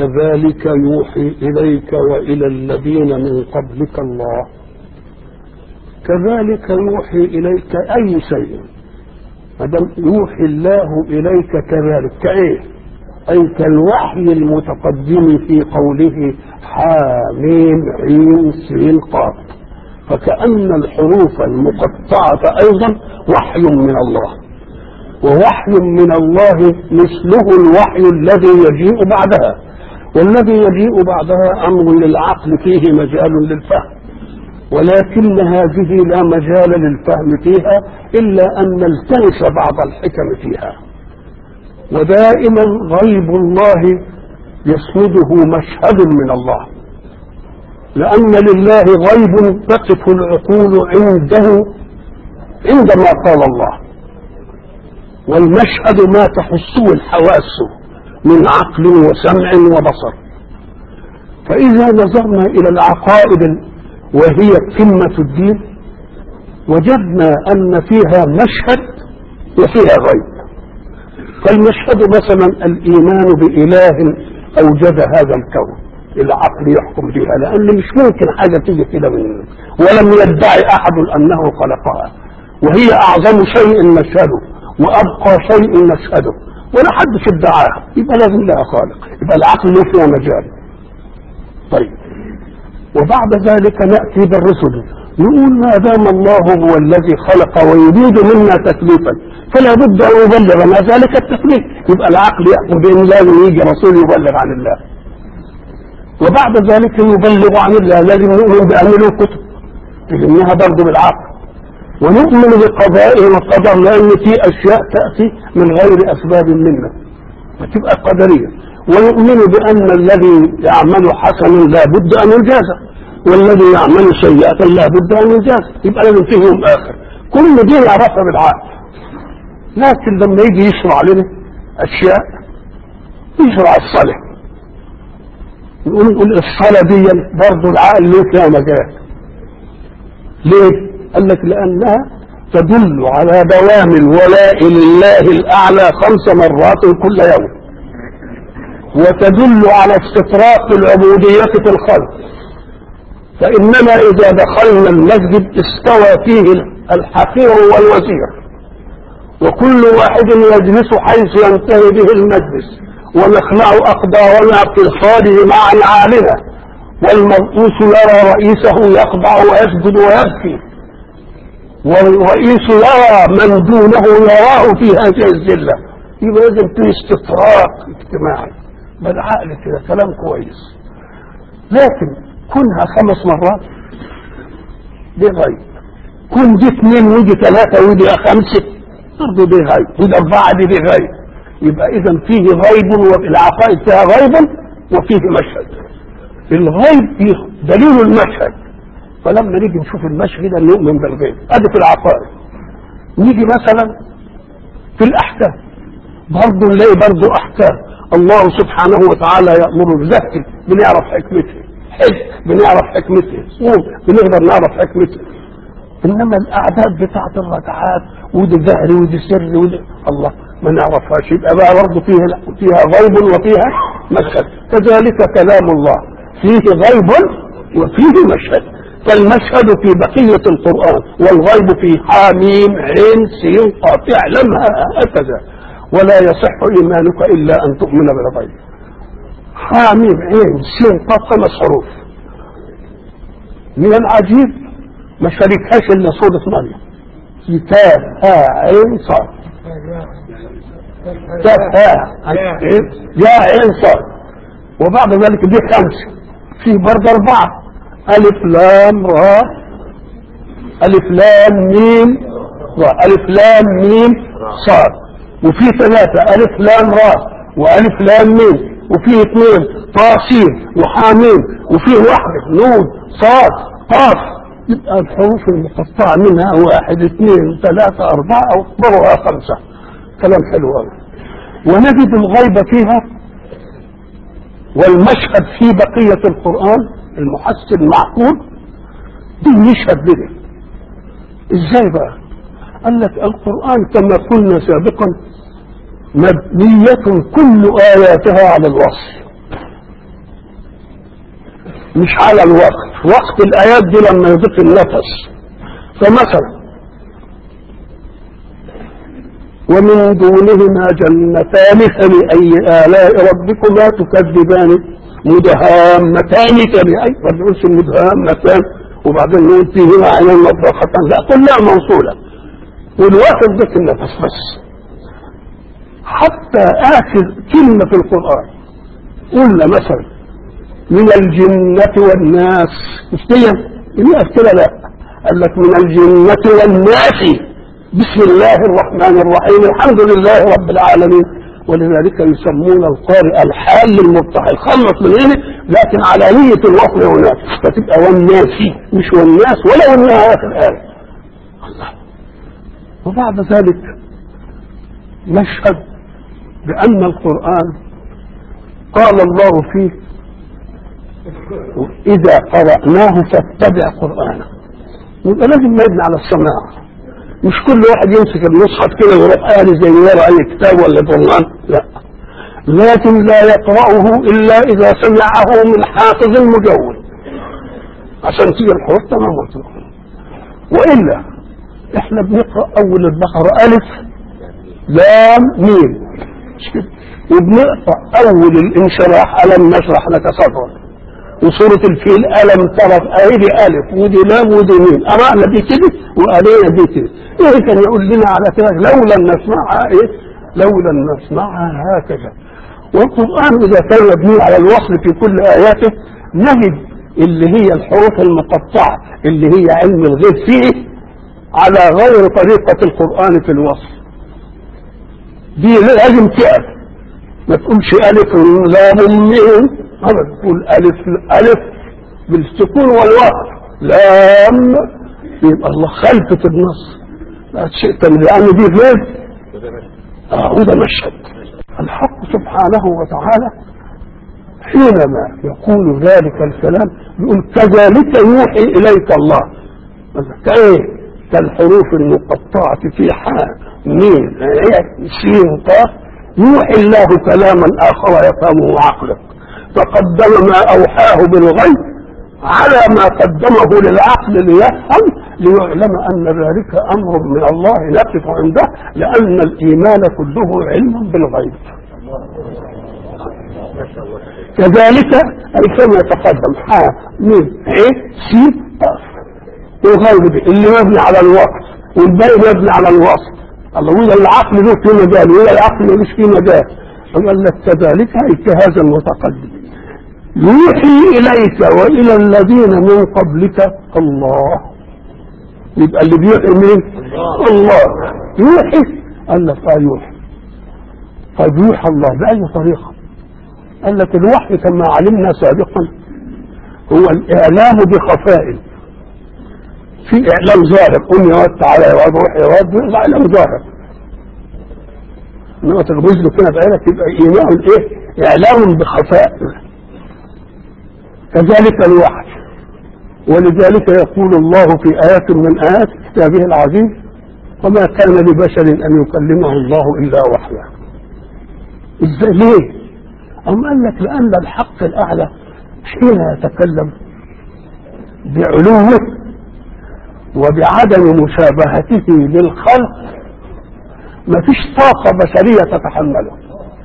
كذلك يوحي إليك وإلى الذين من قبلك الله كذلك يوحي إليك أي شيء مدام يوحي الله إليك كذلك كإيه أي كالوحي المتقدم في قوله حاميم عين سين قاف فكأن الحروف المقطعة أيضا وحي من الله ووحي من الله مثله الوحي الذي يجيء بعدها والذي يجيء بعدها أمر للعقل فيه مجال للفهم ولكن هذه لا مجال للفهم فيها إلا أن نلتمس بعض الحكم فيها ودائما غيب الله يسنده مشهد من الله لأن لله غيب تقف العقول عنده عندما قال الله والمشهد ما تحسه الحواس من عقل وسمع وبصر فإذا نظرنا إلى العقائد وهي قمة الدين وجدنا أن فيها مشهد وفيها غيب فالمشهد مثلا الإيمان بإله أوجد هذا الكون العقل يحكم بها لأن مش ممكن حاجة تيجي كده من ولم يدعي أحد أنه خلقها وهي أعظم شيء نشهده وأبقى شيء نشهده ولا حدش ادعاها يبقى لازم لها خالق يبقى العقل له فيها مجال طيب وبعد ذلك نأتي بالرسل نقول ما دام الله هو الذي خلق ويريد منا تكليفا فلا بد ان يبلغنا ذلك التكليف يبقى العقل يحكم بان لازم يجي رسول يبلغ عن الله وبعد ذلك يبلغ عن الله لازم نؤمن بأن له كتب لأنها برضه بالعقل ونؤمن بقضائه وقدر لأن في أشياء تأتي من غير أسباب منا فتبقى قدرية ونؤمن بأن الذي يعمل حسنا لا بد أن يجازى والذي يعمل سيئة لا بد أن يجازى يبقى لازم فيه يوم آخر كل دي يعرفها بالعقل لكن لما يجي يشرع لنا أشياء يشرع الصلاة نقول نقول الصلاة دي برضه العقل له فيها مجال ليه؟ قال لك لأنها تدل على دوام الولاء لله الأعلى خمس مرات كل يوم وتدل على استطراق العبودية في الخلق فإنما إذا دخلنا المسجد استوى فيه الحقير والوزير وكل واحد يجلس حيث ينتهي به المجلس ونخلع أقدارنا في الخارج مع نعالنا والمرؤوس يرى رئيسه يخضع ويسجد ويبكي والرئيس يرى من دونه يراه في هذه الذلة يبقى لازم في استطراق اجتماعي بالعقل كده كلام كويس لكن كونها خمس مرات دي غيب كون دي اثنين ودي ثلاثة ودي خمسة برضه دي غيب ودي أربعة دي, دي غيب يبقى إذا فيه غيب والعقائد فيها غيب وفيه مشهد الغيب دليل المشهد فلما نيجي نشوف المشهد نؤمن بالغيب ادي في العقائد نيجي مثلا في الاحكام برضه نلاقي برضه احكام الله سبحانه وتعالى يامر بذاته بنعرف حكمته حج بنعرف حكمته صوم بنقدر نعرف حكمته انما الاعداد بتاعت الركعات ودي ظهر ودي سر ودي الله ما نعرفهاش يبقى بقى برضه فيها فيها غيب وفيها مشهد كذلك كلام الله فيه غيب وفيه مشهد فالمشهد في بقية القرآن والغيب في حاميم عين سين قاف اعلمها هكذا ولا يصح إيمانك إلا أن تؤمن بالغيب حاميم عين سين قاف خمس حروف من العجيب ما شاركهاش إلا سورة مريم كتاب ها عين صاد كتاب ها يا عين صاد وبعد ذلك دي خمسة في برضه أربعة ألف لام را ألف لام ميم را ألف لام ميم صاد وفي ثلاثة ألف لام را وألف لام ميم وفي اثنين طاسين وحامين وفيه واحدة نون صاد قاف يبقى الحروف المقطعة منها واحد اثنين ثلاثة أربعة أو أكبرها خمسة كلام حلو أوي ونجد الغيب فيها والمشهد في بقية القرآن المحسن المعقول دي يشهد بنا ازاي بقى قال لك القرآن كما قلنا سابقا مبنية كل آياتها على الوصف مش على الوقت وقت الآيات دي لما يضيق النفس فمثلا ومن دونهما جنتان فبأي آلاء ربكما تكذبان مدهامتان فبأي ما بنقولش مدهامتان وبعدين نقول فيهما عينين مطرقتان لا كلها موصولة والواحد ذاك النفس بس حتى آخر كلمة في القرآن قلنا مثلا من الجنة والناس مش كده؟ الناس كده لا قال لك من الجنة والناس بسم الله الرحمن الرحيم الحمد لله رب العالمين ولذلك يسمون القارئ الحال المرتحل خلص من هنا لكن على نية الوصل هناك فتبقى والناس مش والناس ولا والنهاية في الآية الله وبعد ذلك نشهد بأن القرآن قال الله فيه إذا قرأناه فاتبع قرآنه يبقى لازم نبني على السماع مش كل واحد يمسك المصحف كده ويروح قال زي يرى اي كتاب ولا برهان لا لكن لا يقرأه إلا إذا سمعه من حافظ مجود عشان تيجي الحروف تمام وتروح وإلا احنا بنقرأ أول البقرة ألف لام ميم مش كده وبنقرأ أول الانشراح ألم نشرح لك صدرك وسورة الفيل ألم ترى أيدي ألف ودي لام ودي ميم قرأنا دي كده وقرينا دي كده إيه كان يقول لنا على كده لولا أن نسمعها إيه لولا أن نسمعها هكذا والقرآن إذا كان مبني على الوصل في كل آياته نجد اللي هي الحروف المقطعة اللي هي علم الغيب فيه على غير طريقة القرآن في الوصل دي لازم تقف ما تقولش ألف لام ميم أبدا تقول ألف ألف بالسكون والوقف لام يبقى الله خلفة النص لا شئت من لأن دي غير آه وده مشهد الحق سبحانه وتعالى حينما يقول ذلك الكلام يقول كذلك يوحي إليك الله كايه كالحروف المقطعة في حاء ميم سين قاف يوحي الله كلاما آخر يفهمه عقلك فقدم ما أوحاه بالغيب على ما قدمه للعقل ليفهم ليعلم أن ذلك أمر من الله نقف عنده لأن الإيمان كله علم بالغيب كذلك أي كما تقدم حاء ميم عين سين قاف الغيب اللي مبني على الوقت والباقي مبني على الوصف الله وإذا العقل له في مجال وإذا العقل ملوش في مجال قال لك كذلك أي كهذا المتقدم يوحي إليك وإلى الذين من قبلك الله يبقى اللي بيوحي مين؟ الله يوحي قال لك اه يوحي طيب يوحى الله بأي طريقة؟ قال لك الوحي كما علمنا سابقا هو الإعلام بخفاء في إعلام ظاهر قم يا واد تعالى يا واد روح يا واد يبقى إعلام ظاهر إنما تغمز له كده بعينك يبقى إيمان إيه؟ إعلام بخفاء كذلك الوحي ولذلك يقول الله في آيات من آيات كتابه العزيز وما كان لبشر أن يكلمه الله إلا وحيا إزاي ليه؟ أم قال لك لأن الحق الأعلى حين يتكلم بعلوه وبعدم مشابهته للخلق ما فيش طاقة بشرية تتحمله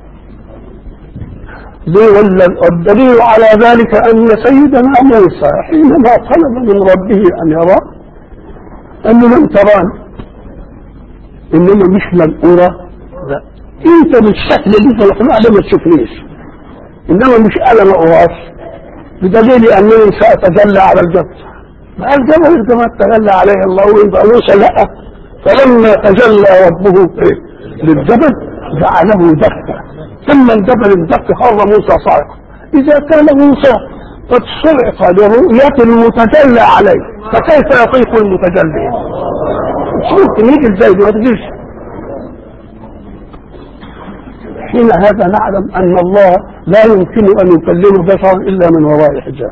ليه ولا الدليل على ذلك أن سيدنا موسى حينما طلب من ربه أن يراه قال له لن تراني إنما مش لن أرى لا أنت بالشكل اللي أنت مخلوق عليه ما تشوفنيش إنما مش أنا ما أراش بدليل أنني سأتجلى على الجبل ما الجبل كما تجلى عليه الله ويبقى موسى لا فلما تجلى ربه إيه؟ للجبل جعله دكا ثم الجبل اندك خر موسى صاعقا اذا كان موسى قد صعق لرؤية المتجلى عليه فكيف يطيق المتجلي ممكن يجي ازاي ما تجيش حين هذا نعلم ان الله لا يمكن ان يكلم بشرا الا من وراء حجاب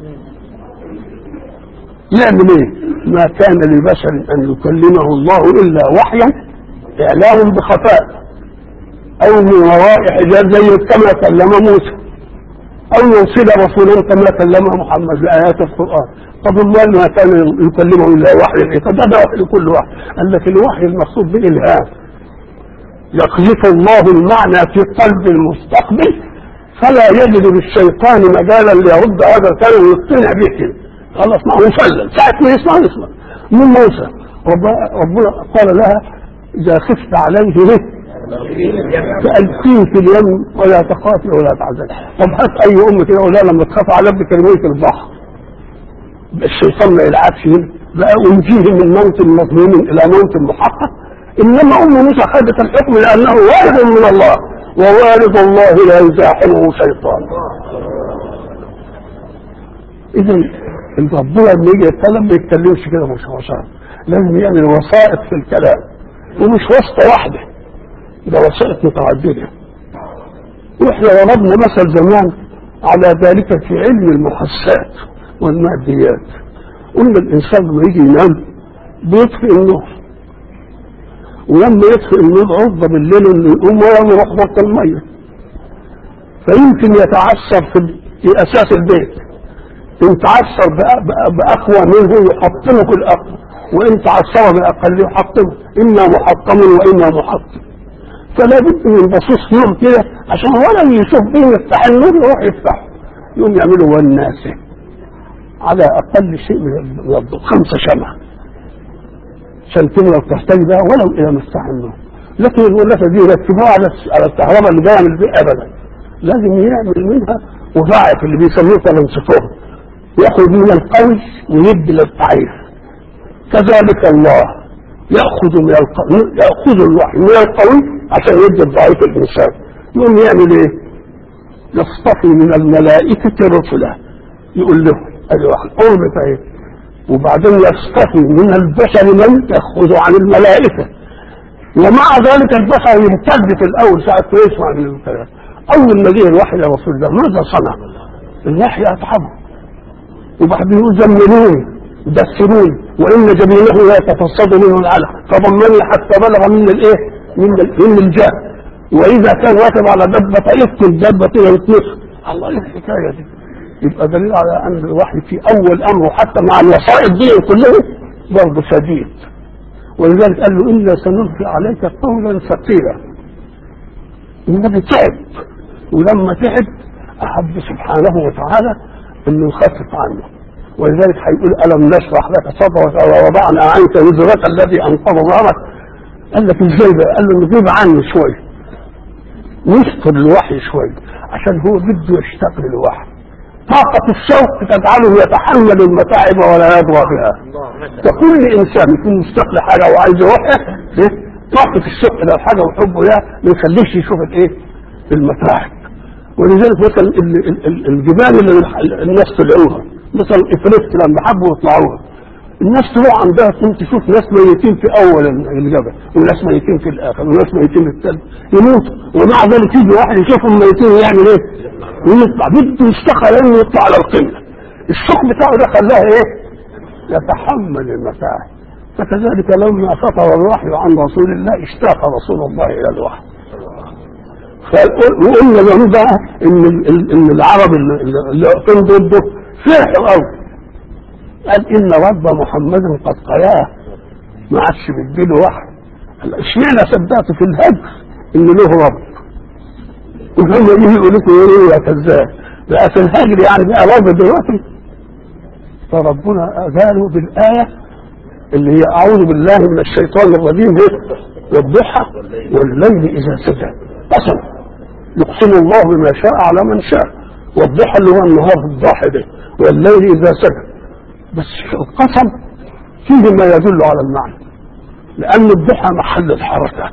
يعمل ايه ما كان لبشر ان يكلمه الله الا وحيا اعلام بخفاء او من وراء حجاب زي كما كلم موسى او أو يرسل رسولا كما كلم محمد بآيات القرآن طب امال ما كان يكلمه إلا وحي إيه؟ طب ده وحي لكل واحد قال لك الوحي المقصود به الهام يقذف الله المعنى في قلب المستقبل فلا يجد للشيطان مجالا ليرد هذا الكلام ويقتنع به كده خلاص ما هو مسلم ساعة ما يسمع يسمع من موسى ربنا قال لها إذا خفت عليه ليه فألقيه في اليم ولا تخافي ولا تحزني طب هات أي أم كده ولا لما تخاف على ابنك ارميه في البحر الشيطان ما يلعبش هنا بقى أنجيه من موت مظلوم إلى موت محقق إنما أم موسى خدت الحكم لأنه وارد من الله ووارد الله لا يزاحمه شيطان إذا ربنا لما يجي يتكلم ما يتكلمش كده مباشرة لازم يعمل وسائط في الكلام ومش واسطة واحدة ده وسائط متعددة واحنا ضربنا مثل زمان على ذلك في علم المحسات والماديات قلنا الانسان لما يجي ينام بيطفئ النور ولما يطفئ النور عرضة بالليل انه يقوم ويروح ضغط المية فيمكن يتعثر في في اساس البيت ان تعثر باقوى منه يحطمه في الاقوى وان تعثر باقل يحطمه اما محطم واما محطم فلا بد من بصوص يوم كده عشان ولا يشوف بيه يفتح النور يروح يفتحه يوم يعملوا والناسه على اقل شيء من الضوء خمسه شمعه عشان تملى تحتاج بها ولو الى مفتاح النور لكن الولافه دي يركبوها على على الكهرباء اللي جايه من البيت ابدا لازم يعمل منها وضاعف اللي بيسموه ترانسفورم ياخذ من القوي ويدي للضعيف كذلك الله ياخذ من القوي ياخذ الوحي من القوي عشان يدي الضعيف الانسان يقوم يعمل ايه؟ يصطفي من الملائكه رسلا يقول له ادي واحد قرب ايه وبعدين يصطفي من البشر من ياخذ عن الملائكه ومع ذلك البشر يمتد في الاول ساعه ما يسمع من الكلام اول ما جه الوحي يا رسول الله ماذا صنع؟ الوحي اتعبه وبعدين يقول زملوني دسروني وان جبينه لا يتفصد منه العلق فضمني حتى بلغ من الايه؟ من من الجاه واذا كان راكب على دبه يقتل الدبه كده وتنص الله ايه الحكايه دي؟ يبقى دليل على ان الوحي في اول امره حتى مع الوسائط دي كلها برضه شديد ولذلك قال له انا سنلقي عليك قولا ثقيلا النبي تعب ولما تعب احب سبحانه وتعالى انه يخفف عنه ولذلك هيقول الم نشرح لك صدرك ووضعنا عنك وزرك الذي انقض ظهرك قال لك ازاي بقى؟ قال له نجيب عنه شويه نستر الوحي شويه عشان هو بده يشتاق للوحي طاقة الشوق تجعله يتحمل المتاعب ولا يضوى بها فكل انسان يكون مشتاق لحاجه وعايز يروحها طاقة الشوق الى الحاجه وحبه لها ما يخليش يشوف الايه؟ المتاعب ولذلك مثلا الجبال اللي الناس طلعوها مثلا افريقيا لما حبوا يطلعوها الناس تروح عندها كنت تشوف ناس ميتين في اول الجبل وناس ميتين في الاخر وناس ميتين في الثالث يموتوا ومع ذلك يجي واحد يشوفهم ميتين ويعمل ايه؟ ويطلع بده يشتغل انه يطلع على القمه الشوق بتاعه ده خلاه ايه؟ يتحمل المتاعب فكذلك لما سطر الوحي عن رسول الله اشتاق رسول الله الى الوحي وقلنا زمان بقى ان ان العرب اللي كانوا ضده فرحوا قوي قال ان رب محمد قد قياه ما عادش بيديله وحي قال اشمعنى صدقت في الهجر ان له رب وهم يجي يقول لكم ايه يا كذاب بقى في الهجر يعني بقى رب دلوقتي فربنا اذانه بالايه اللي هي اعوذ بالله من الشيطان الرجيم والضحى والليل اذا سجى قسم يقسم الله بما شاء على من شاء والضحى اللي هو النهار الضاحي ده والليل اذا سجى بس القسم فيه ما يدل على المعنى لأن الضحى محل الحركة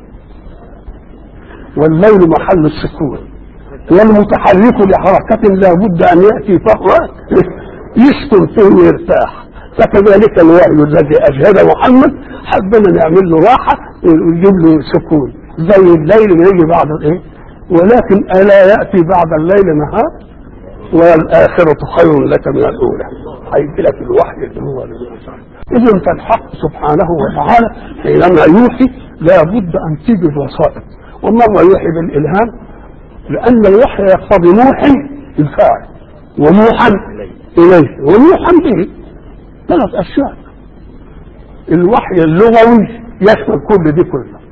والليل محل السكون والمتحرك لحركة لا بد أن يأتي فهو يسكن فيه ويرتاح فكذلك الوحي الذي أجهد محمد حبنا نعمل له راحة ويجيب له سكون زي الليل اللي يجي بعد الايه ولكن ألا يأتي بعد الليل نهار والآخرة خير لك من الأولى هيجي لك الوحي اللي هو إذا فالحق سبحانه وتعالى حينما يوحي لا بد أن تجد وسائط ومرة يوحي بالإلهام لأن الوحي يقتضي موحي الفاعل وموحى إليه وموحى به ثلاث أشياء الوحي اللغوي يشمل كل دي كلها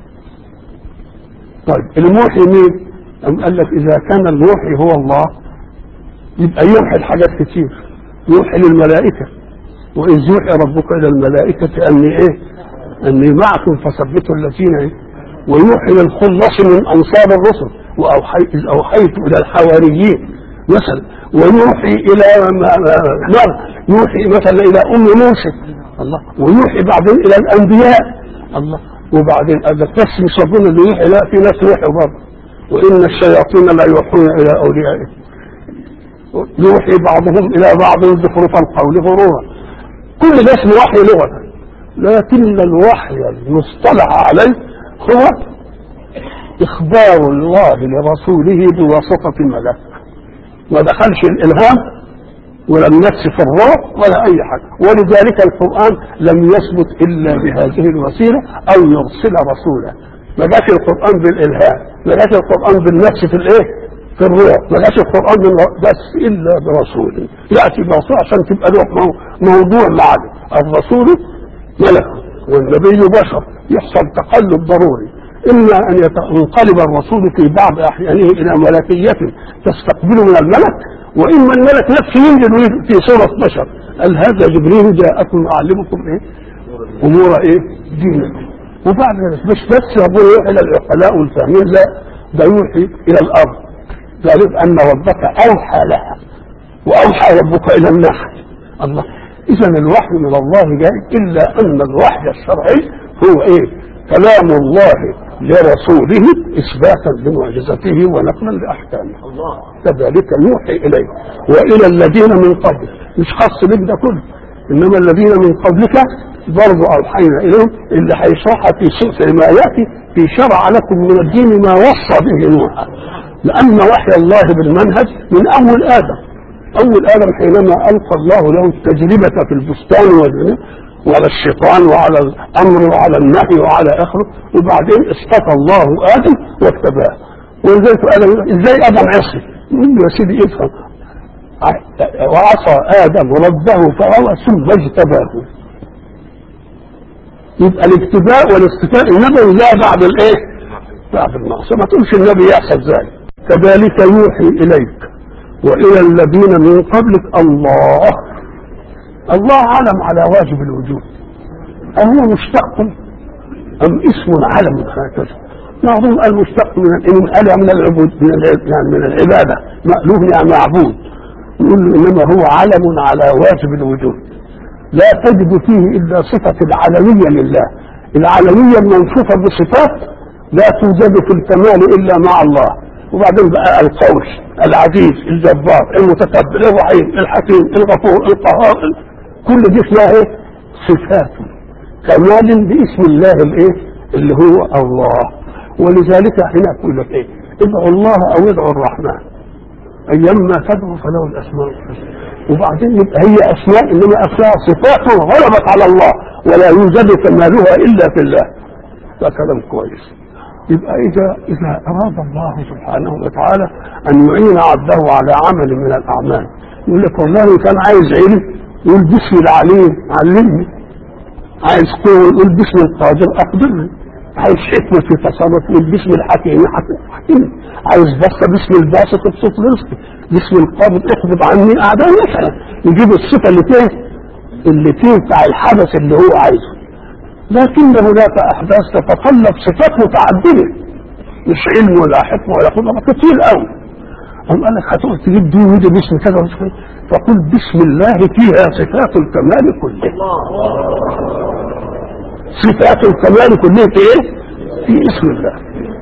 طيب الموحي مين؟ أم قال لك إذا كان الموحي هو الله يبقى يوحي الحاجات كتير يوحي للملائكة وإذ يوحي ربك إلى الملائكة أني إيه؟ أني معكم فثبتوا الذين إيه؟ ويوحي للخلص من أنصار الرسل وأوحي إذ أوحيت إلى الحواريين مثلا ويوحي إلى نار يوحي مثلا إلى أم موسى الله ويوحي بعدين إلى الأنبياء الله وبعدين قال لك بس مش ربنا اللي يوحي لا في ناس يوحي برضه وإن الشياطين لا يوحون إلى أوليائهم يوحي بعضهم إلى بعض زخرف القول غرورا كل ده اسمه وحي لغة لكن الوحي المصطلح عليه هو إخبار الله لرسوله بواسطة الملك ما دخلش الإلهام ولا النفس في الروح ولا أي حاجة ولذلك القرآن لم يثبت إلا بهذه الوسيلة أو يرسل رسولا ما جاش القرآن بالإلهام ما جاش القرآن بالنفس في الإيه؟ في الروح ما جاش القرآن من بس إلا برسول يأتي برسول عشان تبقى له موضوع معنا الرسول ملك والنبي بشر يحصل تقلب ضروري إما أن ينقلب الرسول في بعض أحيانه إلى ملكية تستقبله من الملك وإما الملك نفسه ينزل في صورة بشر قال هذا جبريل جاءكم يعلمكم إيه؟ أمور إيه؟ دينكم وبعد ذلك مش بس ربنا يوحي إلى العقلاء والفاهمين لا ده يوحي إلى الأرض ذلك أن ربك أوحى لها وأوحى ربك إلى النحل الله إذا الوحي من الله جاي إلا أن الوحي الشرعي هو إيه؟ كلام الله لرسوله إثباتا لمعجزته ونقلا لأحكامه الله كذلك يوحي إليه وإلى الذين من قبلك مش خاص بك ده كله إنما الذين من قبلك برضو أوحينا إليهم اللي هيشرحها في سورة ما يأتي في شرع لكم من الدين ما وصى به نوحا لأن وحي الله بالمنهج من أول آدم أول آدم حينما ألقى الله له التجربة في البستان والجنة وعلى الشيطان وعلى الأمر وعلى النهي وعلى آخره وبعدين اصطفى الله آدم واكتباه ولذلك آدم إزاي آدم عصي؟ يقول له يا سيدي افهم وعصى آدم ربه فغوى ثم اجتباه يبقى الاجتباء والاصطفاء النبوي جاء بعد الايه؟ بعد المعصيه ما تقولش النبي يحصل ذلك كذلك يوحي اليك والى الذين من قبلك الله الله علم على واجب الوجود أهو مشتق أم اسم علم هكذا بعضهم قال مشتق من من ألا من العبود من الع- يعني من العبادة مألوه يعني معبود يقول له إنما هو علم على واجب الوجود لا تجد فيه إلا صفة العلوية لله العلوية المنصوفة بصفات لا توجد في الكمال إلا مع الله وبعدين بقى القول العزيز الجبار المتكبر الرحيم الحكيم الغفور القهار كل دي اسمها ايه؟ صفات كمال باسم الله الايه؟ اللي هو الله ولذلك هنا يقول لك ايه؟ ادعوا الله او ادعوا الرحمن ايما تدعو فله الاسماء الحسنى وبعدين يبقى هي اسماء انما اسماء صفات غلبت على الله ولا يوجد كمالها الا في الله ده كلام كويس يبقى اذا اذا اراد الله سبحانه وتعالى ان يعين عبده على عمل من الاعمال يقول لك والله كان عايز علم يقول باسم العليم علمني عايز قوه يقول باسم القادر اقدرني عايز حكمة في تصرف يقول باسم الحكيم حكيم عايز بسطة باسم الباسط ابسط رزقي باسم القابض اقبض عني اعداء مثلا يجيب الصفة اللي فيه اللي تنفع الحدث اللي هو عايزه لكن هناك احداث تتطلب صفات متعدده مش علم ولا حكمه ولا قدره كتير قوي هم قال لك هتقعد تجيب دي ودي باسم كذا وباسم كذا فقل بسم الله فيها صفات الكمال كله صفات الكمال كلها في ايه؟ في اسم الله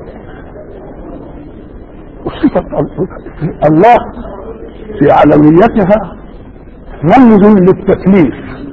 وصفة الله في علميتها رمز للتكليف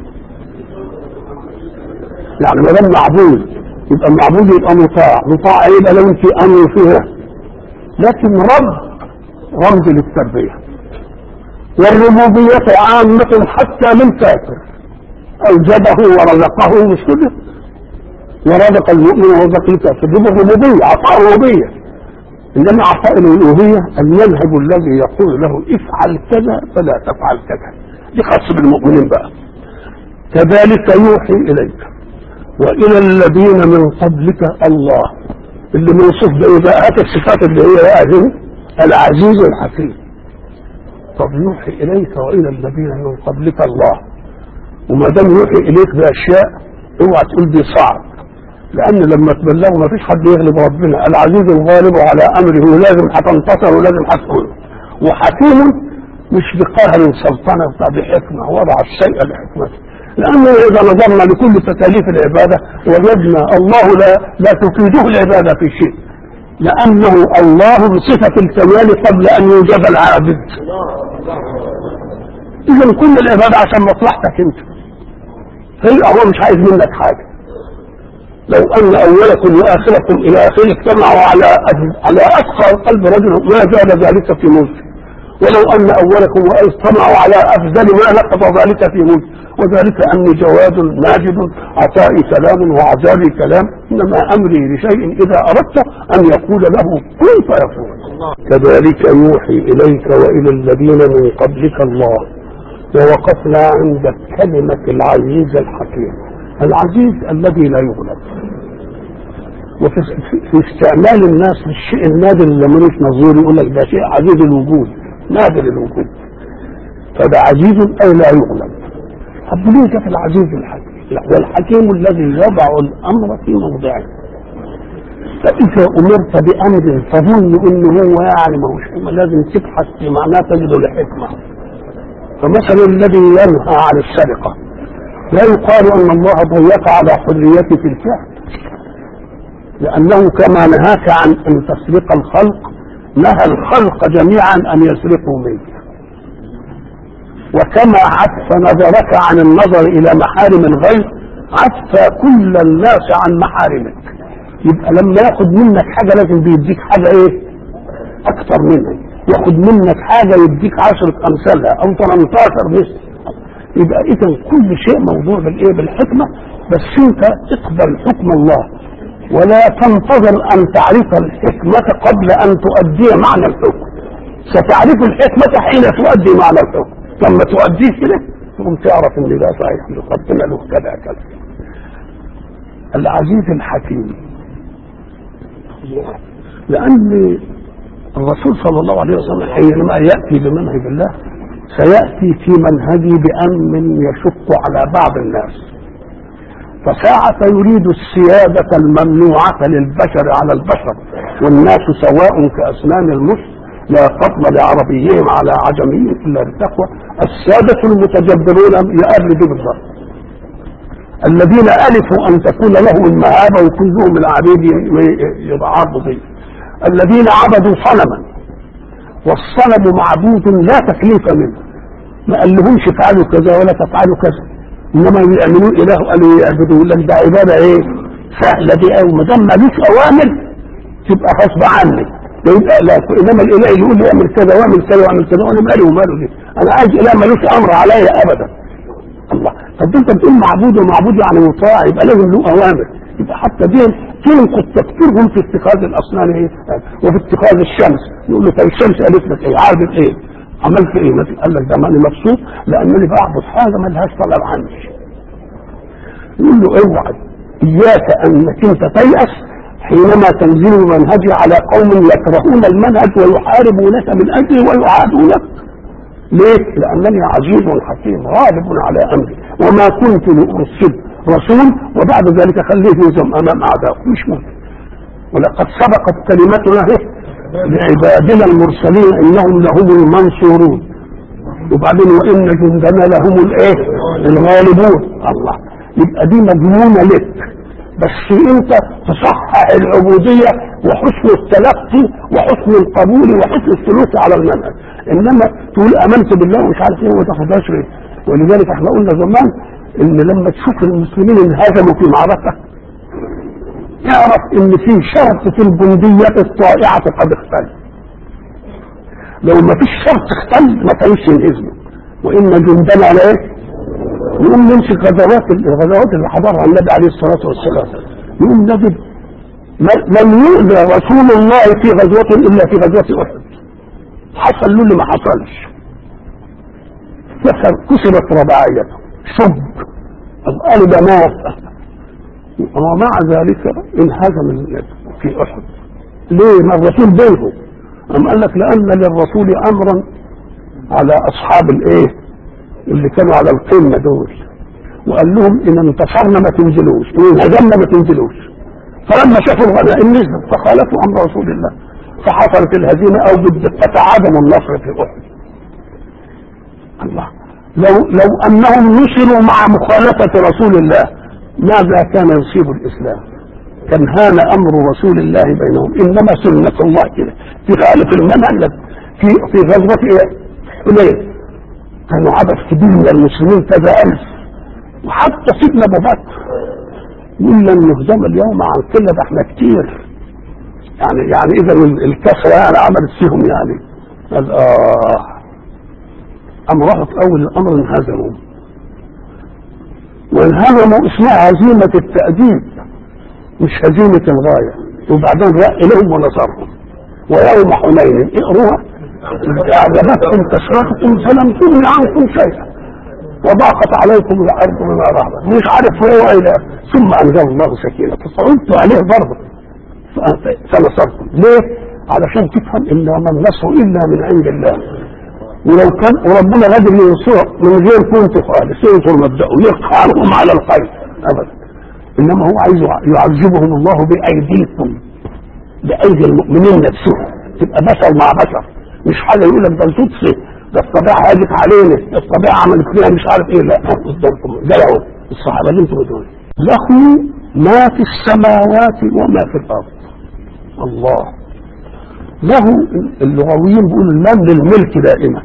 يعني ما دام معبود يبقى المعبود يبقى مطاع مطاع يبقى لو في امر فيها لكن رب رمز للتربيه والربوبيه عامه حتى للكافر اوجده ورزقه مش كده ورزق المؤمن ورزق الكافر دي الربوبيه عطاء الربوبيه انما عقائد الالوهيه المنهج الذي يقول له افعل كذا فلا تفعل كذا دي خاصه بالمؤمنين بقى كذلك يوحي اليك والى الذين من قبلك الله اللي موصوف بايه بقى هات الصفات اللي هي بقى العزيز الحكيم طب يوحي اليك والى الذين من قبلك الله وما دام يوحي اليك باشياء اوعى تقول دي صعب لان لما تبلغوا ما فيش حد يغلب ربنا العزيز الغالب على امره ولازم هتنتصر ولازم هتقول وحكيم مش بقهر سلطنه بحكمه وضع الشيء لحكمته لانه اذا نظرنا لكل تكاليف العباده وجدنا الله لا لا تفيده العباده في شيء لانه الله بصفه الكمال قبل ان يوجد العابد اذا كل العباده عشان مصلحتك انت هي هو مش عايز منك حاجه لو ان اولكم واخركم الى اخره اجتمعوا على على اتقى قلب رجل ما زال ذلك في ملكه ولو ان اولكم واجتمعوا على افضل ما نقض ذلك في ملكه وذلك اني جواد ماجد عطائي كلام وعذابي كلام انما امري لشيء اذا اردت ان يقول له كن فيكون كذلك يوحي اليك والى الذين من قبلك الله ووقفنا عند كلمه العزيز الحكيم العزيز الذي لا يغلب وفي في استعمال الناس للشيء النادر اللي ملوش نظير يقول لك ده شيء عزيز الوجود نادر الوجود فده عزيز اي لا يغلب طب ليه ده العزيز الحكيم لا والحكيم الذي يضع الامر في موضعه فاذا امرت بامر تظن انه هو يعني ما هوش لازم تبحث في معناه تجد الحكمه فمثلا الذي ينهى عن السرقه لا يقال ان الله ضيق على حريتك في الفعل لانه كما نهاك عن ان تسرق الخلق نهى الخلق جميعا ان يسرقوا منك وكما عف نظرك عن النظر الى محارم الغير عف كل الناس عن محارمك يبقى لما ياخد منك حاجه لازم بيديك حاجه ايه اكتر منها ياخد منك حاجه يديك عشرة امثالها او 18 مثل يبقى اذا كل شيء موضوع بالايه بالحكمه بس انت اقبل حكم الله ولا تنتظر ان تعرف الحكمه قبل ان تؤدي معنى الحكم ستعرف الحكمه حين تؤدي معنى الحكم لما تؤديه كده تقوم تعرف ان ده صحيح ربنا له كذا كذا العزيز الحكيم لان الرسول صلى الله عليه وسلم حينما ياتي بمنهج الله سيأتي في منهجي بأمر يشق على بعض الناس فساعة يريد السيادة الممنوعة للبشر على البشر والناس سواء كأسنان المشت لا فضل لعربيهم على عجميهم إلا بالتقوى السادة المتجبرون يقلدوا بالضبط الذين ألفوا أن تكون لهم المهابة وكلهم العبيد يتعارضوا به الذين عبدوا صنما والصنم معبود لا تكليف منه ما قال لهمش افعلوا كذا ولا تفعلوا كذا انما يعملوا اله قالوا يعبدوا لك ده عباده ايه سهله دي قوي ما دام مالوش اوامر تبقى غصب عني يبقى لا انما الاله يقول لي اعمل كذا واعمل كذا واعمل كذا وانا مالي وماله دي انا عايز اله مالوش امر عليا ابدا الله طب انت بتقول معبود ومعبود يعني مطاع يبقى لازم له اوامر يبقى حتى دي تنقض تفكيرهم في اتخاذ الاصنام ايه وفي اتخاذ الشمس يقول له طب الشمس قالت لك ايه عارف ايه عملت ايه قال لك ده ماني مبسوط لانني بعبد حاجه ما لهاش طلب عني يقول له اوعى اياك انك انت تيأس حينما تنزل منهجي على قوم يكرهون المنهج ويحاربونك من اجله ويعادونك ليه؟ لانني عزيز حكيم غالب على امري وما كنت لارسل رسول وبعد ذلك خليه يهزم امام اعدائه مش ممكن ولقد سبقت كلمتنا لعبادنا المرسلين انهم لهم المنصورون وبعدين وان جندنا لهم الايه الغالبون الله يبقى دي مضمونه لك بس انت تصحح العبوديه وحسن التلقي وحسن القبول وحسن السلوك على المنهج انما تقول امنت بالله ومش عارف ايه وما تاخدهاش ليه ولذلك احنا قلنا زمان ان لما تشوف المسلمين انهزموا في معركه اعرف ان في شرط في البندية الطائعة قد اختل لو ما فيش شرط اختل ما كانوش ينهزموا وان جندنا على ايه؟ يقوم نمسك غزوات الغزوات اللي حضرها النبي عليه الصلاه والسلام يقوم نجد لم يؤذى رسول الله في غزوة إلا في غزوة أحد حصل له اللي ما حصلش كسرت رباعيته شب القلب مات ومع ذلك انهزم في أحد ليه ما الرسول بينهم أم قال لك لأن للرسول أمرا على أصحاب الإيه اللي كانوا على القمة دول وقال لهم إن انتصرنا ما تنزلوش وإن هزمنا ما تنزلوش فلما شافوا الغنائم نزلوا فخالفوا أمر رسول الله فحصلت الهزيمة أو بالدقة عدم النصر في أحد الله لو لو أنهم نصروا مع مخالفة رسول الله ماذا كان يصيب الإسلام كان هان أمر رسول الله بينهم إنما سنة الله كده في خالف المنهج في في غزوة حنين كانوا عدد كبير من المسلمين كذا ألف وحتى سيدنا أبو بكر يقول لن نهزم اليوم عن كده ده احنا كتير يعني يعني اذا الكسرة يعني عملت فيهم يعني قال اه ام راحوا في اول الامر انهزموا وانهزموا اسمها هزيمة التأديب مش هزيمة الغاية وبعدين رأى لهم ونصرهم ويوم حنين اقروها أعجبتكم كثرتكم فلم تغن عنكم شيئا وضاقت عليكم الارض بما رحبت مش عارف هو الى ثم انزل الله سكينته فقلت عليه برضه فنصرتم ليه؟ علشان تفهم ان ما النصر الا من عند الله ولو كان وربنا قادر ينصر من غير كنت خالص ينصر مبدأه يقهرهم على الخير ابدا انما هو عايز يعذبهم الله بايديكم بايدي المؤمنين نفسهم تبقى بشر مع بشر مش حاجه يقول لك ده تطفي ده الطبيعه هاجت علينا ده الطبيعه عملت فينا مش عارف ايه لا قدامكم زي اهو الصحابه اللي انتم بتقولوا له ما في السماوات وما في الارض الله له اللغويين بيقولوا اللام للملك دائما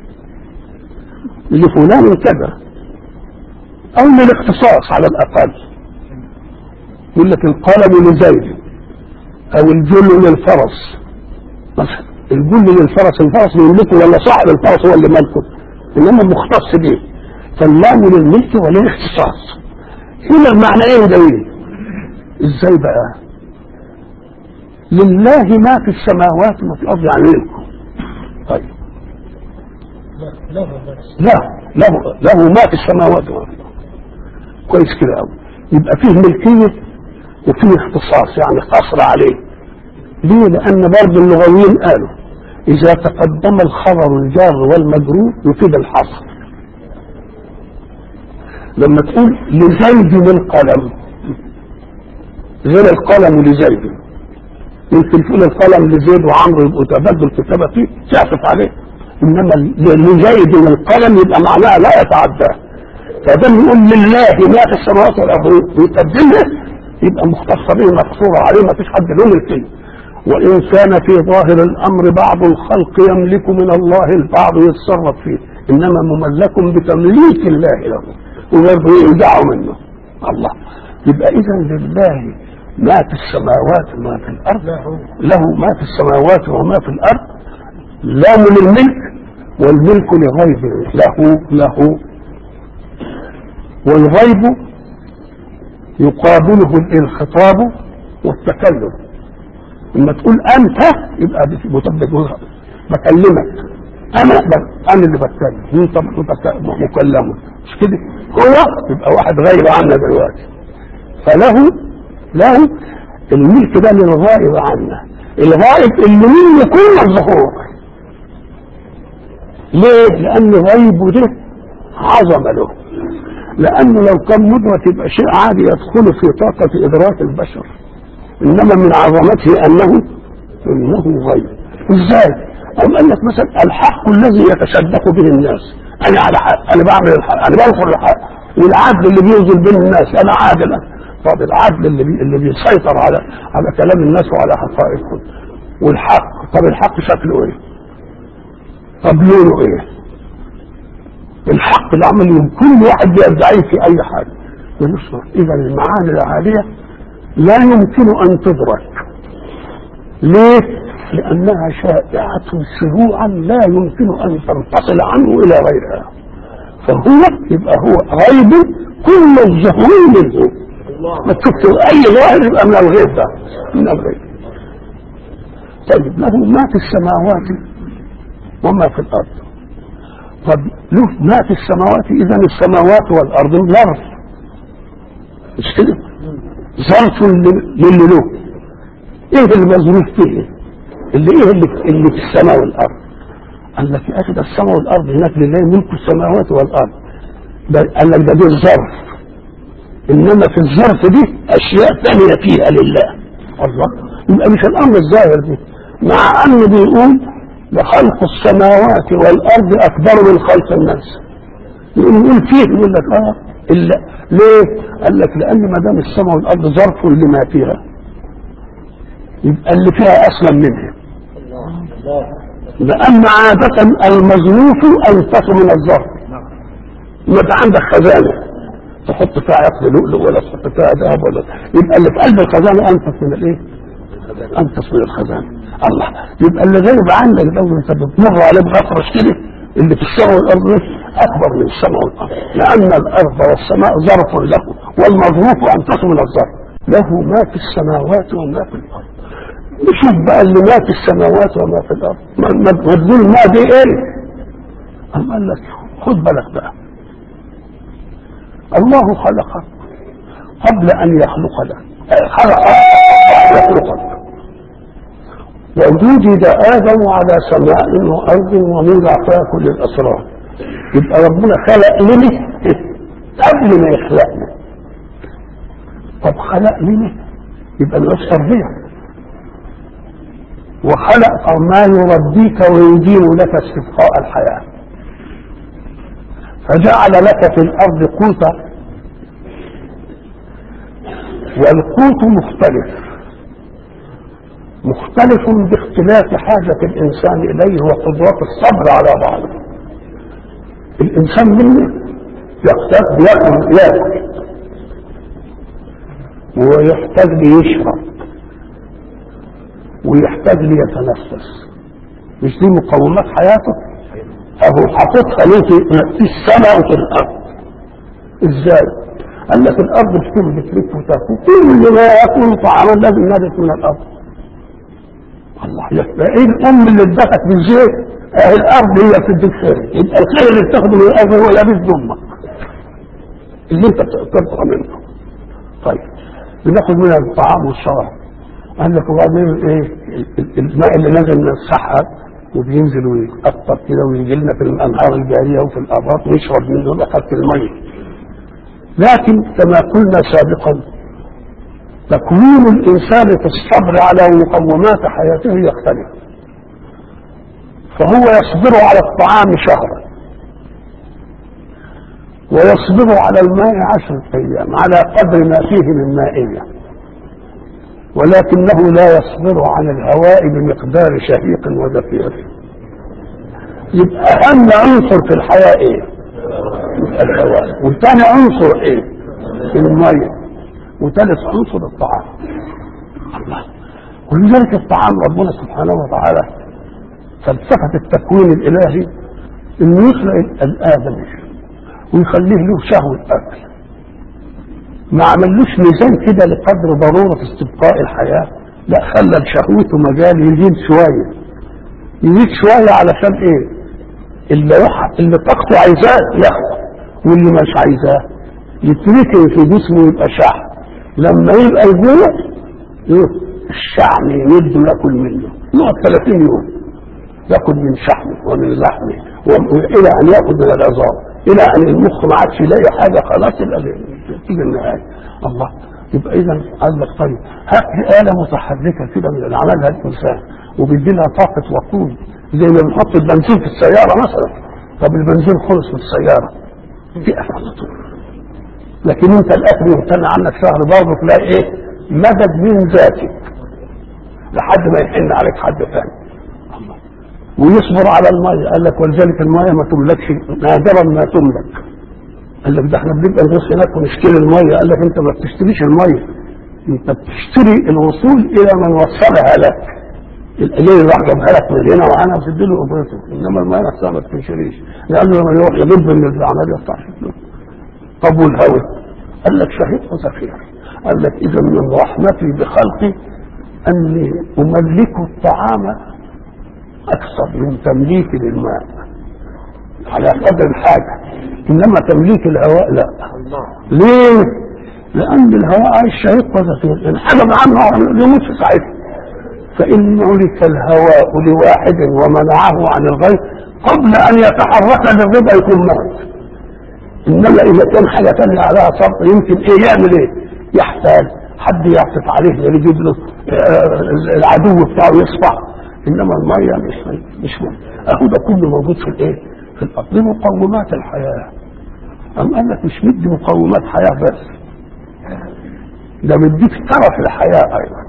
لفلان كذا او للاختصاص على الاقل يقول لك القلم لزيد او الجل للفرس مثلا الجل للفرس الفرس يملكه ولا صاحب الفرس هو اللي ملكه انما مختص به فاللام للملك وللاختصاص هنا المعنى ايه دليل ازاي بقى لله ما في السماوات وما في الارض يعني ملكه طيب لا له له ما في السماوات وما في الارض كويس كده قوي يبقى فيه ملكيه وفيه اختصاص يعني قصر عليه ليه لان برضه اللغويين قالوا اذا تقدم الخبر الجار والمجرور يفيد الحصر لما تقول لزيد القلم غير القلم لزيد يمكن تقول القلم لزيد وعمرو يبقوا تبادل كتابه فيه تعطف عليه انما لزيد القلم يبقى معناها لا يتعداه فدام يقول لله ما في السماوات والارض ويقدمها يبقى مختص به مقصوره عليه ما فيش حد له ملكيه وإن كان في ظاهر الأمر بعض الخلق يملك من الله البعض يتصرف فيه إنما مملك بتمليك الله له وبرضه ينزعه منه الله يبقى إذا لله ما في السماوات وما في الأرض له ما في السماوات وما في الأرض لام للملك والملك لغيره له له والغيب يقابله الخطاب والتكلم لما تقول انت يبقى مطبق بكلمك انا انا اللي بتكلم انت مكلم مش كده هو يبقى واحد غايب عنا دلوقتي فله له الملك ده للغائب عنا الغائب اللي منه كل الظهور ليه؟ لان غيبه ده عظمه له لانه لو كان مدرك يبقى شيء عادي يدخل في طاقه ادراك البشر انما من عظمته انه انه غيب ازاي أم قال لك مثلا الحق الذي يتصدق به الناس انا على حق انا بعمل الحق انا بنصر الحق والعدل اللي بينزل بين الناس انا عادل طب العدل اللي بي... اللي بيسيطر على على كلام الناس وعلى حقائقهم والحق طب الحق شكله ايه؟ طب لونه ايه؟ الحق العمل كل واحد بيدعيه في اي حاجه ونصر اذا المعاني العاليه لا يمكن ان تدرك ليه؟ لانها شائعه شيوعا لا يمكن ان تنفصل عنه الى غيرها فهو يبقى هو غيب كل الظهور منه ما تشوف اي ظاهر يبقى من الغيب ده من الغيب طيب له ما في السماوات وما في الارض طب له ما في السماوات اذا السماوات والارض ظرف مش كده ظرف للي له ايه اللي مظروف فيه اللي ايه اللي, اللي في السماء والارض قال لك يا اخي ده السماء والارض هناك لله ملك السماوات والارض ده قال لك ده دي الظرف انما في الظرف دي اشياء ثانيه فيها لله الله يبقى مش الامر الظاهر دي مع انه بيقول لخلق السماوات والارض اكبر من خلق الناس يقول فيه يقول لك اه الا ليه؟ قال لك لان ما دام السماء والارض ظرف لما فيها يبقى اللي فيها اسلم منها لان عاده المظروف انفس من الظرف ما انت عندك خزانه تحط فيها عقد لؤلؤ ولا تحط فيها ذهب ولا يبقى اللي في قلب الخزانه انفس من الايه؟ انفس من الخزانه الله يبقى اللي غايب عنك ده وانت بتمر عليه بغفرش كده اللي في السماء والارض ده اكبر من السماء والارض لان الارض والسماء ظرف له والمظروف انفس من الظرف له ما في السماوات وما في الارض نشوف بقى اللي ما في السماوات وما في الارض ما تقول ما دي ايه أم قال لك خد بالك بقى الله خلقك قبل ان يخلق لك خلق يخلقك ووجد ادم على سماء وارض وموضع فيها كل الاسرار يبقى ربنا خلق لنا قبل ما يخلقنا طب خلق لنا يبقى ملوش تربيه وخلق ما يربيك ويديم لك استبقاء الحياه فجعل لك في الارض قوتا والقوت مختلف مختلف باختلاف حاجة الإنسان إليه وقدرة الصبر على بعضه الإنسان منه يحتاج يأكل يأكل ويحتاج ليشرب ويحتاج ليتنفس مش دي مقومات حياته أهو حاططها ليه في السماء وفي الأرض إزاي؟ قال لك الأرض بتكون بتلف وتاكل كل ما يأكل طعاما لازم نبت من الأرض الله يبقى ايه الام اللي اتبقت بالزيت اه الارض هي في الديك خير يبقى الخير اللي بتاخده من الارض هو لابس امك اللي انت بترفع منه طيب بناخد منها الطعام والشراب قال لك وبعدين ايه الماء اللي نازل من الصحراء وبينزل ويقطر كده ويجي لنا في الانهار الجاريه وفي الاباط نشرب منه لحد الميه لكن كما قلنا سابقا تكوين الانسان في الصبر على مقومات حياته يختلف فهو يصبر على الطعام شهرا ويصبر على الماء عشرة ايام على قدر ما فيه من مائية ولكنه لا يصبر عن الهواء بمقدار شهيق وزفير يبقى اهم عنصر في الحياة ايه الهواء والثاني عنصر ايه الميه وثالث عنصر الطعام الله ولذلك الطعام ربنا سبحانه وتعالى فلسفة التكوين الإلهي إنه يخلق الآدم ويخليه له شهوة أكل ما عملوش ميزان كده لقدر ضرورة استبقاء الحياة لا خلى لشهوته مجال يزيد شوية يزيد شوية علشان إيه؟ اللي يحط اللي طاقته عايزاه ياخد واللي مش عايزاه يتركه في جسمه يبقى شحم لما يبقى يجوع الشعم يمد ياكل منه يقعد 30 يوم ياكل من شحمه ومن لحمه الى ان ياكل من العظام الى ان المخ ما عادش يلاقي حاجه خلاص يبقى تيجي النهايه الله يبقى اذا قال لك طيب هات لي اله متحركه كده من اللي عملها الانسان وبيدي لها طاقه وقود زي ما بنحط البنزين في السياره مثلا طب البنزين خلص في السياره تقف على طول لكن انت الاكل يمتنع عنك شهر برضه تلاقي ايه مدد من ذاتك لحد ما يحن عليك حد ثاني ويصبر على الميه قال لك ولذلك الميه ما تملكش نادرا ما تملك قال لك ده احنا بنبقى نغوص هناك ونشتري الميه قال لك انت ما بتشتريش الميه انت بتشتري الوصول الى من وصلها لك الليل راح جابها لك من هنا وعنها وتدي له اجرته انما الميه نفسها ما بتنشريش لانه لما يروح يضب من العمليه بتاع طب والهواء قال لك شهيد وزفير قال لك اذا من رحمتي بخلقي اني املك الطعام اكثر من تمليكي للماء على قدر الحاجه انما تمليك الهواء لا ليه؟ لان الهواء عايش شهيق وزفير ان حجب عنه يموت في ساعتها فان ملك الهواء لواحد ومنعه عن الغير قبل ان يتحرك للربا يكون مات انما اذا كان حاجه ثانيه عليها صبر يمكن ايه يعمل ايه؟ يحتاج حد يعطف عليه يجيب له العدو بتاعه يصفع انما الميه مش مش مهم اهو ده كله موجود في الايه؟ في الارض دي مقومات الحياه أم قال لك مش مدي مقومات حياه بس ده مديك طرف الحياه ايضا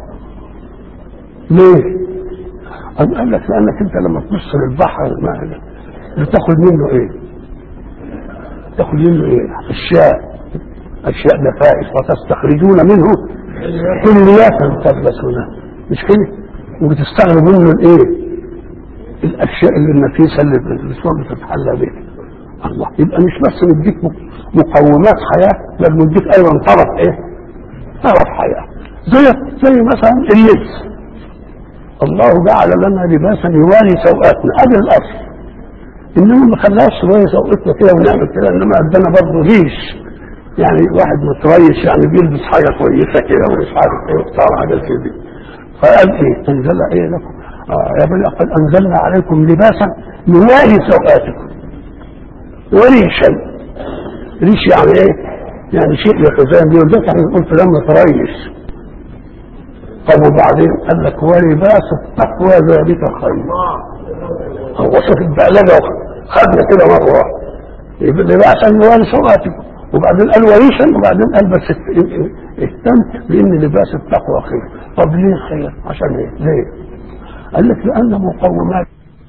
ليه؟ أم قال لك لانك انت لما تبص للبحر الماء ده بتاخد منه ايه؟ تاخد منه ايه؟ اشياء اشياء نفائس وتستخرجون منه حلية تلبسونها مش كده؟ وبتستخرج منه الايه؟ الاشياء اللي النفيسه اللي الاسلام بتتحلى بها الله يبقى مش بس مديك مقومات حياه بل مديك ايضا طرف ايه؟ طرف حياه زي زي مثلا اللبس الله جعل لنا لباسا يواري سوءاتنا هذا الاصل انما ما خلاش شويه سوءتنا كده ونعمل كده انما ادانا برضه ريش يعني واحد متريش يعني بيلبس حاجه كويسه كده ومش عارف ايه وبتاع حاجه كده فقال ايه انزل ايه لكم آه يا بني قد انزلنا عليكم لباسا يواري سوءاتكم وريشا ريش يعني ايه؟ يعني شيء يتزين بيه ده يعني نقول فلان متريش طب وبعدين قال لك ولباس التقوى ذلك خير هو شوف البقلجه خدنا كده مره واحده يبقى لباسا يواري سوءاتكم وبعدين قال وريشا وبعدين قال بس اهتم بان لباس التقوى خير طب ليه خير؟ عشان ايه؟ ليه؟ قال لك لان مقومات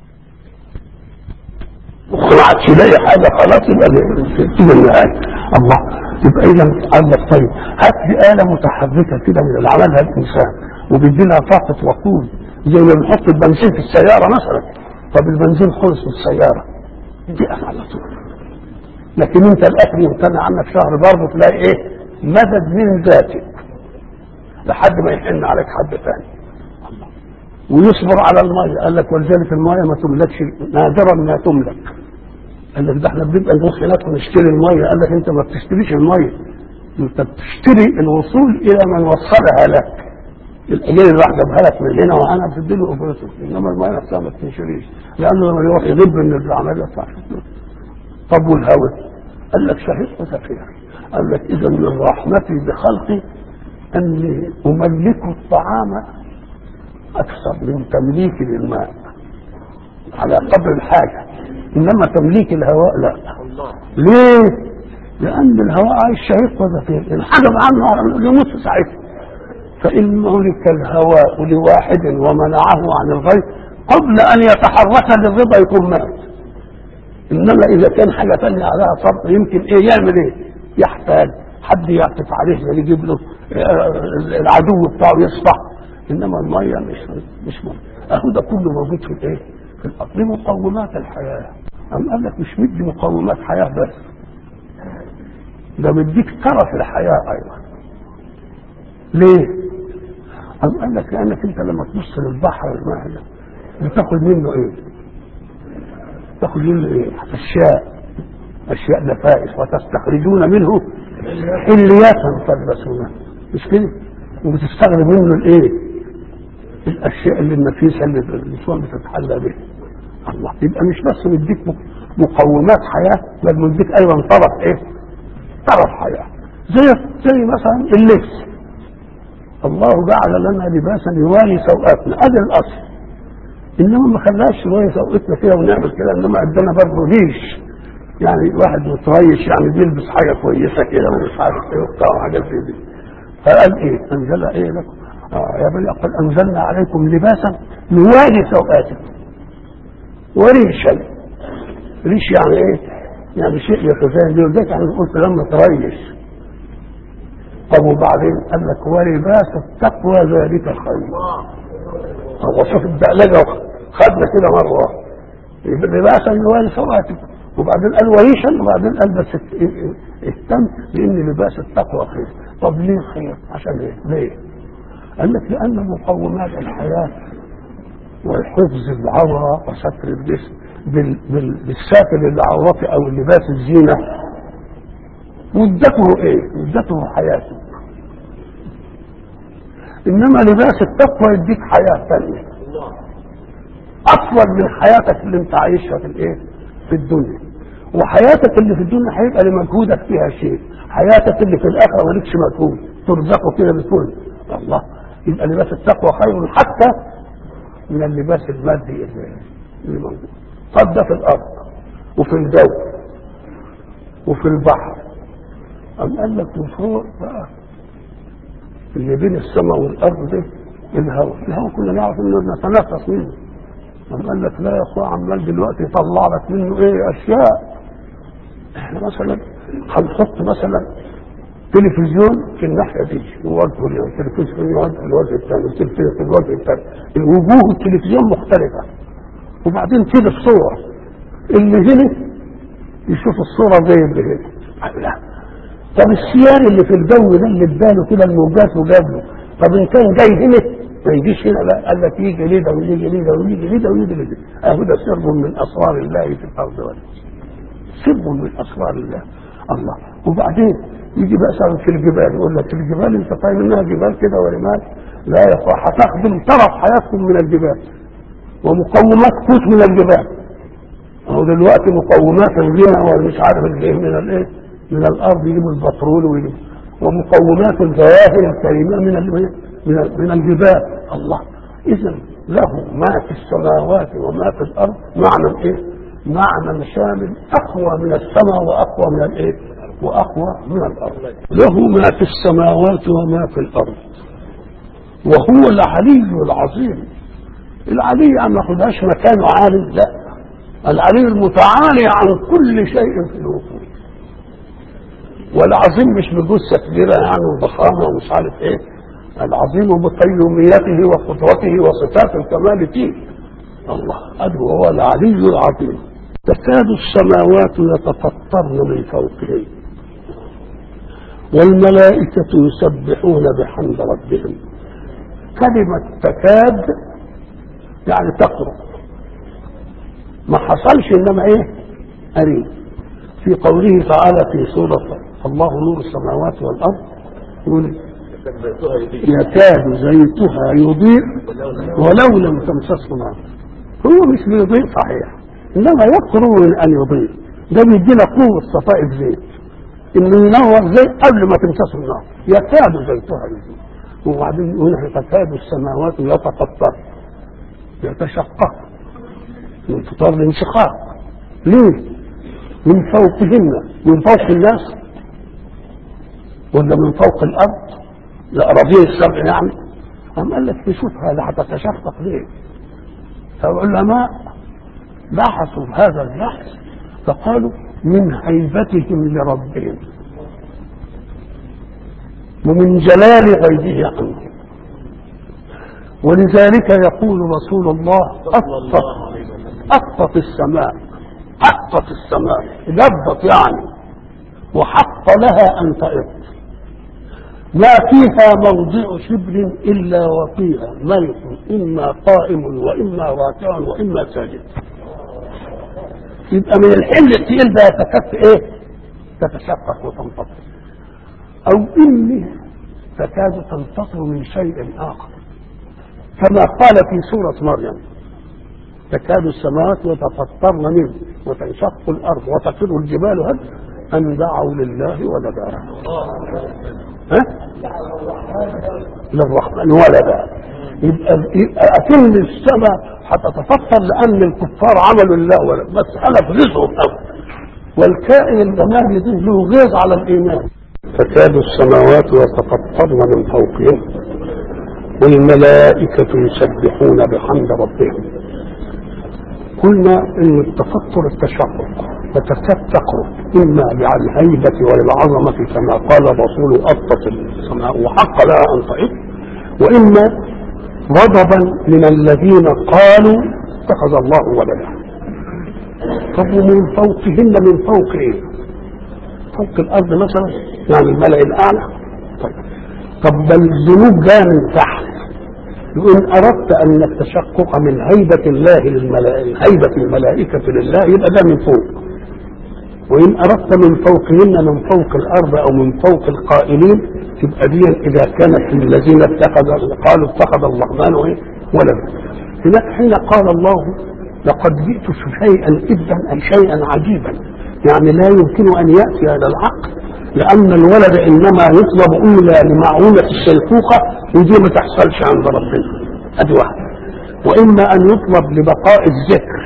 ما عادش يلاقي حاجه خلاص يبقى تيجي النهايه الله يبقى اذا قال لك طيب هات لي اله متحركه كده من اللي عملها الانسان وبيدي لها طاقه وقود زي ما بنحط البنزين في السياره مثلا طب البنزين خلص في السياره دي على طول لكن انت الاكل يمتنع عنك شهر برضه تلاقي ايه مدد من ذاتك لحد ما يحن عليك حد ثاني ويصبر على الميه قال لك ولذلك الميه ما تملكش نادرا ما تملك قال لك ده احنا بنبقى نروح هناك ونشتري الميه قال لك انت ما بتشتريش الميه انت بتشتري الوصول الى من وصلها لك الاجيال اللي راح جابها لك من هنا وانا بتدي له اجرته انما الميه نفسها ما بتنشريش لانه لما يروح يغب من العمليه بتاعته طب والهواء قال لك شهيق وزفير قال لك اذا من رحمتي بخلقي اني املك الطعام اكثر من تمليكي للماء على قدر الحاجه انما تمليك الهواء لا ليه لان الهواء عايش شهيق وزفير ان حجب عنه يموت في ساعتها فان ملك الهواء لواحد ومنعه عن الغير قبل ان يتحرك للرضا يكون مات انما اذا كان حاجه ثانيه عليها صبر يمكن ايه يعمل ايه يحتاج حد يعطف عليه يجيب له العدو بتاعه يصفح انما الميه مش مش مهم اهو ده كله موجود في الايه؟ في الارض دي مقومات الحياه أم قال لك مش مدي مقومات حياه بس ده مديك طرف الحياه ايضا ليه؟ أم قال لك لانك انت لما تبص للبحر الماء ده بتاخد منه ايه؟ تاخد منه ايه؟ اشياء اشياء نفائس وتستخرجون منه حليات تلبسونها مش كده؟ وبتستخرج منه الايه؟ الاشياء اللي النفيسه اللي النسوان بتتحلى بها الله يبقى مش بس مديك مقومات حياه بل مديك ايضا طرف ايه؟ طرف حياه زي زي مثلا اللبس الله جعل لنا لباسا يواري سوءاتنا ادي الاصل انما ما خلاش شويه سوءتنا كده ونعمل كده انما ادانا برضه ريش يعني واحد متريش يعني بيلبس حاجه كويسه كده ومش عارف ايه وبتاع وحاجات زي دي فقال ايه انزل ايه لكم آه يا بني قد انزلنا عليكم لباسا يواري سوءاتكم وريشا ريش يعني ايه يعني شيء يتزين بيه ذلك يعني قلت لما تريش طب وبعدين قال لك ولباس التقوى ذلك خير هو شوف الدقلجه خدنا كده مره واحده لباسا يواري سوءاتكم وبعدين قال وريشا وبعدين قال بس اهتم لان لباس التقوى خير طب ليه خير عشان ايه ليه قال لك لان مقومات الحياه والحفظ العوره وستر الجسم بال... بال... بالساتر العورة او اللباس الزينه مدته ايه مدته حياته انما لباس التقوى يديك حياه ثانيه اطول من حياتك اللي انت عايشها في الايه في الدنيا وحياتك اللي في الدنيا هيبقى لمجهودك فيها شيء حياتك اللي في الاخره مالكش مجهود ترزقه كده بتقول الله يبقى لباس التقوى خير حتى من اللباس المادي اللي موجود طب ده في الارض وفي الجو وفي البحر أم قال لك من فوق بقى اللي بين السماء والارض ده الهواء الهواء كنا نعرف انه نتنفس منه أم قال لك لا يا اخويا عمال دلوقتي يطلع لك منه ايه اشياء احنا مثلا هنحط مثلا تلفزيون في الناحيه دي ووجهه اليوم تلفزيون في الوجه الثاني تلفزيون في الوجه الثاني الوجوه التلفزيون مختلفه وبعدين كده الصور اللي هنا يشوف الصوره زي اللي هنا لا طب السيار اللي في الجو ده اللي اداله كده الموجات وجاب له طب ان كان جاي هنا ما يجيش هنا لا قال لك يجي ليه ده ويجي ليه ده ويجي ليه ده ويجي ليه ده اهو ده سر من اسرار الله في الارض والسماء سر من اسرار الله الله وبعدين يجي مثلا في الجبال يقول لك الجبال انت فاهم انها جبال كده ورمال لا يا اخوة هتخدم طرف حياتكم من الجبال ومقومات قوت من الجبال اهو دلوقتي مقومات الغنى ومش عارف الايه من الايه من الارض يجيبوا البترول ويجيبوا ومقومات الجواهر الكريمه من ال من, ال من الجبال الله اذا له ما في السماوات وما في الارض معنى ايه؟ معنى شامل اقوى من السماء واقوى من الايه؟ واقوى من الارض له ما في السماوات وما في الارض وهو العلي العظيم العلي ما ناخدهاش مكانه عالي لا العلي المتعالي عن كل شيء في الوجود والعظيم مش بجثة كبيرة يعني وضخامة ومش عارف ايه العظيم بقيوميته وقدرته وصفات الكمال فيه الله أدعو هو العلي العظيم تكاد السماوات يتفطرن من فوقهم والملائكة يسبحون بحمد ربهم كلمة تكاد يعني تقرب ما حصلش انما ايه قريب في قوله تعالى في سورة الله نور السماوات والارض يقول يكاد زيتها يضيء ولو لم تمسسه نار هو مش بيضيء صحيح انما يقرب من ان يضيء ده بيدينا قوه صفاء الزيت انه ينور زي قبل ما تمسسه النار يكاد زيتها يضيء وبعدين يقول تكاد السماوات يتفطر يتشقق انفطار الانشقاق ليه؟ من فوقهن من فوق الناس ولا من فوق الارض الاراضين السبع يعني قام قال لك تشوفها لا هتتشقق ليه؟ فالعلماء بحثوا هذا البحث فقالوا من هيبتهم لربهم ومن جلال غيبه عنهم ولذلك يقول رسول الله أطت أطت السماء أطت السماء لبت يعني وحق لها أن تئط ما فيها موضع شبر إلا وفيها ملك إما قائم وإما راكع وإما ساجد يبقى من الحمل الثقيل ده تكف إيه؟ تتشقق وتنفطر أو إني تكاد تنفطر من شيء آخر كما قال في سورة مريم تكاد السماوات يتفطرن منه وتنشق الأرض وتخر الجبال هد أن دعوا لله ولدا ها؟ للرحمن ولدا يبقى يبقى أكن السماء هتتفطر لأن الكفار عملوا الله ولد مسألة في رزقهم أول والكائن الجمالي ده له غيظ على الإيمان تكاد السماوات يتفطرن من فوقهم والملائكة يسبحون بحمد ربهم قلنا ان التفطر التشقق فتكاد تقرب اما للهيبة وللعظمة كما قال الرسول أطت السماء وحق لها أن تعد وإما غضبا من الذين قالوا اتخذ الله ولدا طب ومن فوقهن من فوق ايه فوق الارض مثلا يعني الملأ الاعلى طيب طب ده الذنوب جايه من تحت وإن أردت أن التشقق من هيبة الله للملائكة هيبة الملائكة لله يبقى ده من فوق وإن أردت من فوقهن من فوق الأرض أو من فوق القائلين تبقى دي إذا كانت الذين اتخذ قالوا اتخذ الرحمن إيه ولدا هناك حين قال الله لقد جئت شيئا إدا أي شيئا عجيبا يعني لا يمكن أن يأتي هذا العقل لأن الولد إنما يطلب أولى لمعونة الشيخوخة ودي ما تحصلش عند ربنا أدي واحدة وإما أن يطلب لبقاء الذكر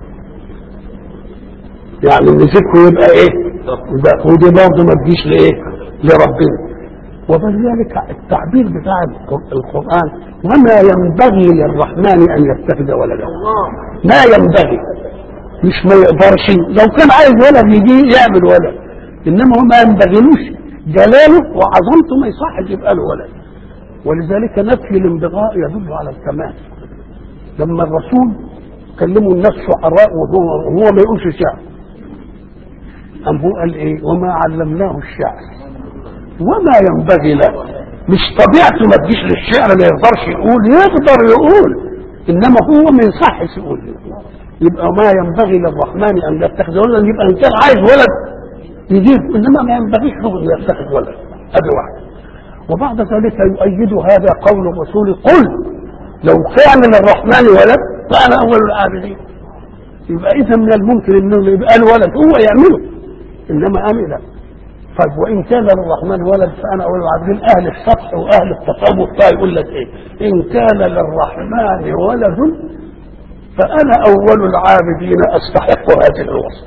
يعني ان ذكره يبقى ايه يبقى ودي برضه ما تجيش لايه لربنا وبذلك التعبير بتاع القرآن وما ينبغي للرحمن أن يتخذ ولدا ما ينبغي مش ما يقدرش لو كان عايز ولد يجي يعمل ولد انما هو ما ينبغيلوش جلاله وعظمته ما يصحش يبقى له ولد ولذلك نفي الانبغاء يدل على الكمال لما الرسول كلموا الناس شعراء وهو, وهو ما يقولش شعر أم هو قال ايه وما علمناه الشعر وما ينبغي له مش طبيعته ما تجيش للشعر ما يقدرش يقول يقدر يقول انما هو ما يصحش يقول يبقى ما ينبغي للرحمن ان يتخذ ولدا يبقى ان كان عايز ولد يجيب انما ما ينبغيش له ان يتخذ ولد ادي واحد وبعد ذلك يؤيد هذا قول الرسول قل لو كان للرحمن ولد فانا اول العابدين يبقى اذا من الممكن انه يبقى له ولد هو يعمله انما امن لا طيب وان كان للرحمن ولد فانا اول العابدين اهل السطح واهل التصوف طيب يقول لك ايه ان كان للرحمن ولد فانا اول العابدين استحق هذه الوصف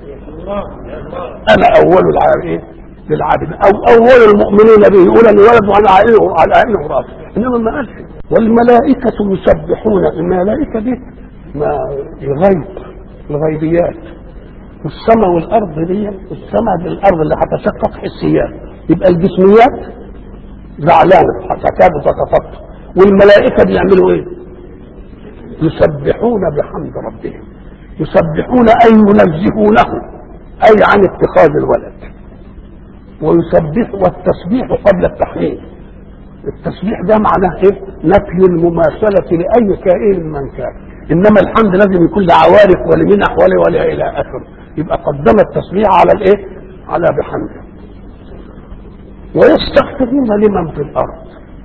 انا اول العابدين للعابدين او اول المؤمنين به يقول ان ولد وانا عائله على عائله راسه انما ما قالش والملائكه يسبحون الملائكه دي ما الغيب الغيبيات والسماء والارض دي السماء بالارض اللي هتشقق حسيات يبقى الجسميات زعلانه تكاد تتفطر والملائكه بيعملوا ايه؟ يسبحون بحمد ربهم يسبحون اي ينزهونه اي عن اتخاذ الولد ويسبح والتسبيح قبل التحميد التسبيح ده معناه ايه؟ نفي المماثله لاي كائن من كان انما الحمد لازم يكون لعوارف ولمنح ولا ولا الى اخره يبقى قدم التسبيح على الايه على بحمده ويستغفرون لمن في الارض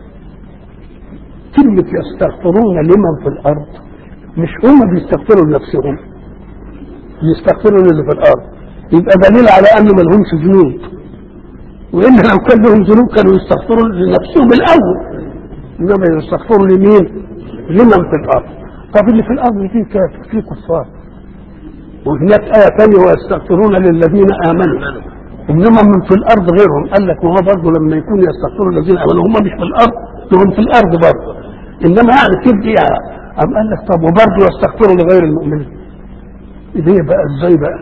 كلمة يستغفرون لمن في الارض مش هم بيستغفروا لنفسهم بيستغفروا للي في الارض يبقى دليل على ان ما لهمش ذنوب وان لو كان لهم ذنوب كانوا يستغفروا لنفسهم الاول انما يستغفروا لمين لمن في الارض طب اللي في الارض فيه كافر فيه كفار وهناك آية ثانية ويستغفرون للذين آمنوا إنما من في الأرض غيرهم قال لك ما هو برضه لما يكون يستغفروا الذين آمنوا هم مش في الأرض هم في الأرض برضه إنما يعني كيف دي أم قال لك طب وبرضه يستغفروا لغير المؤمنين إيه بقى إزاي بقى؟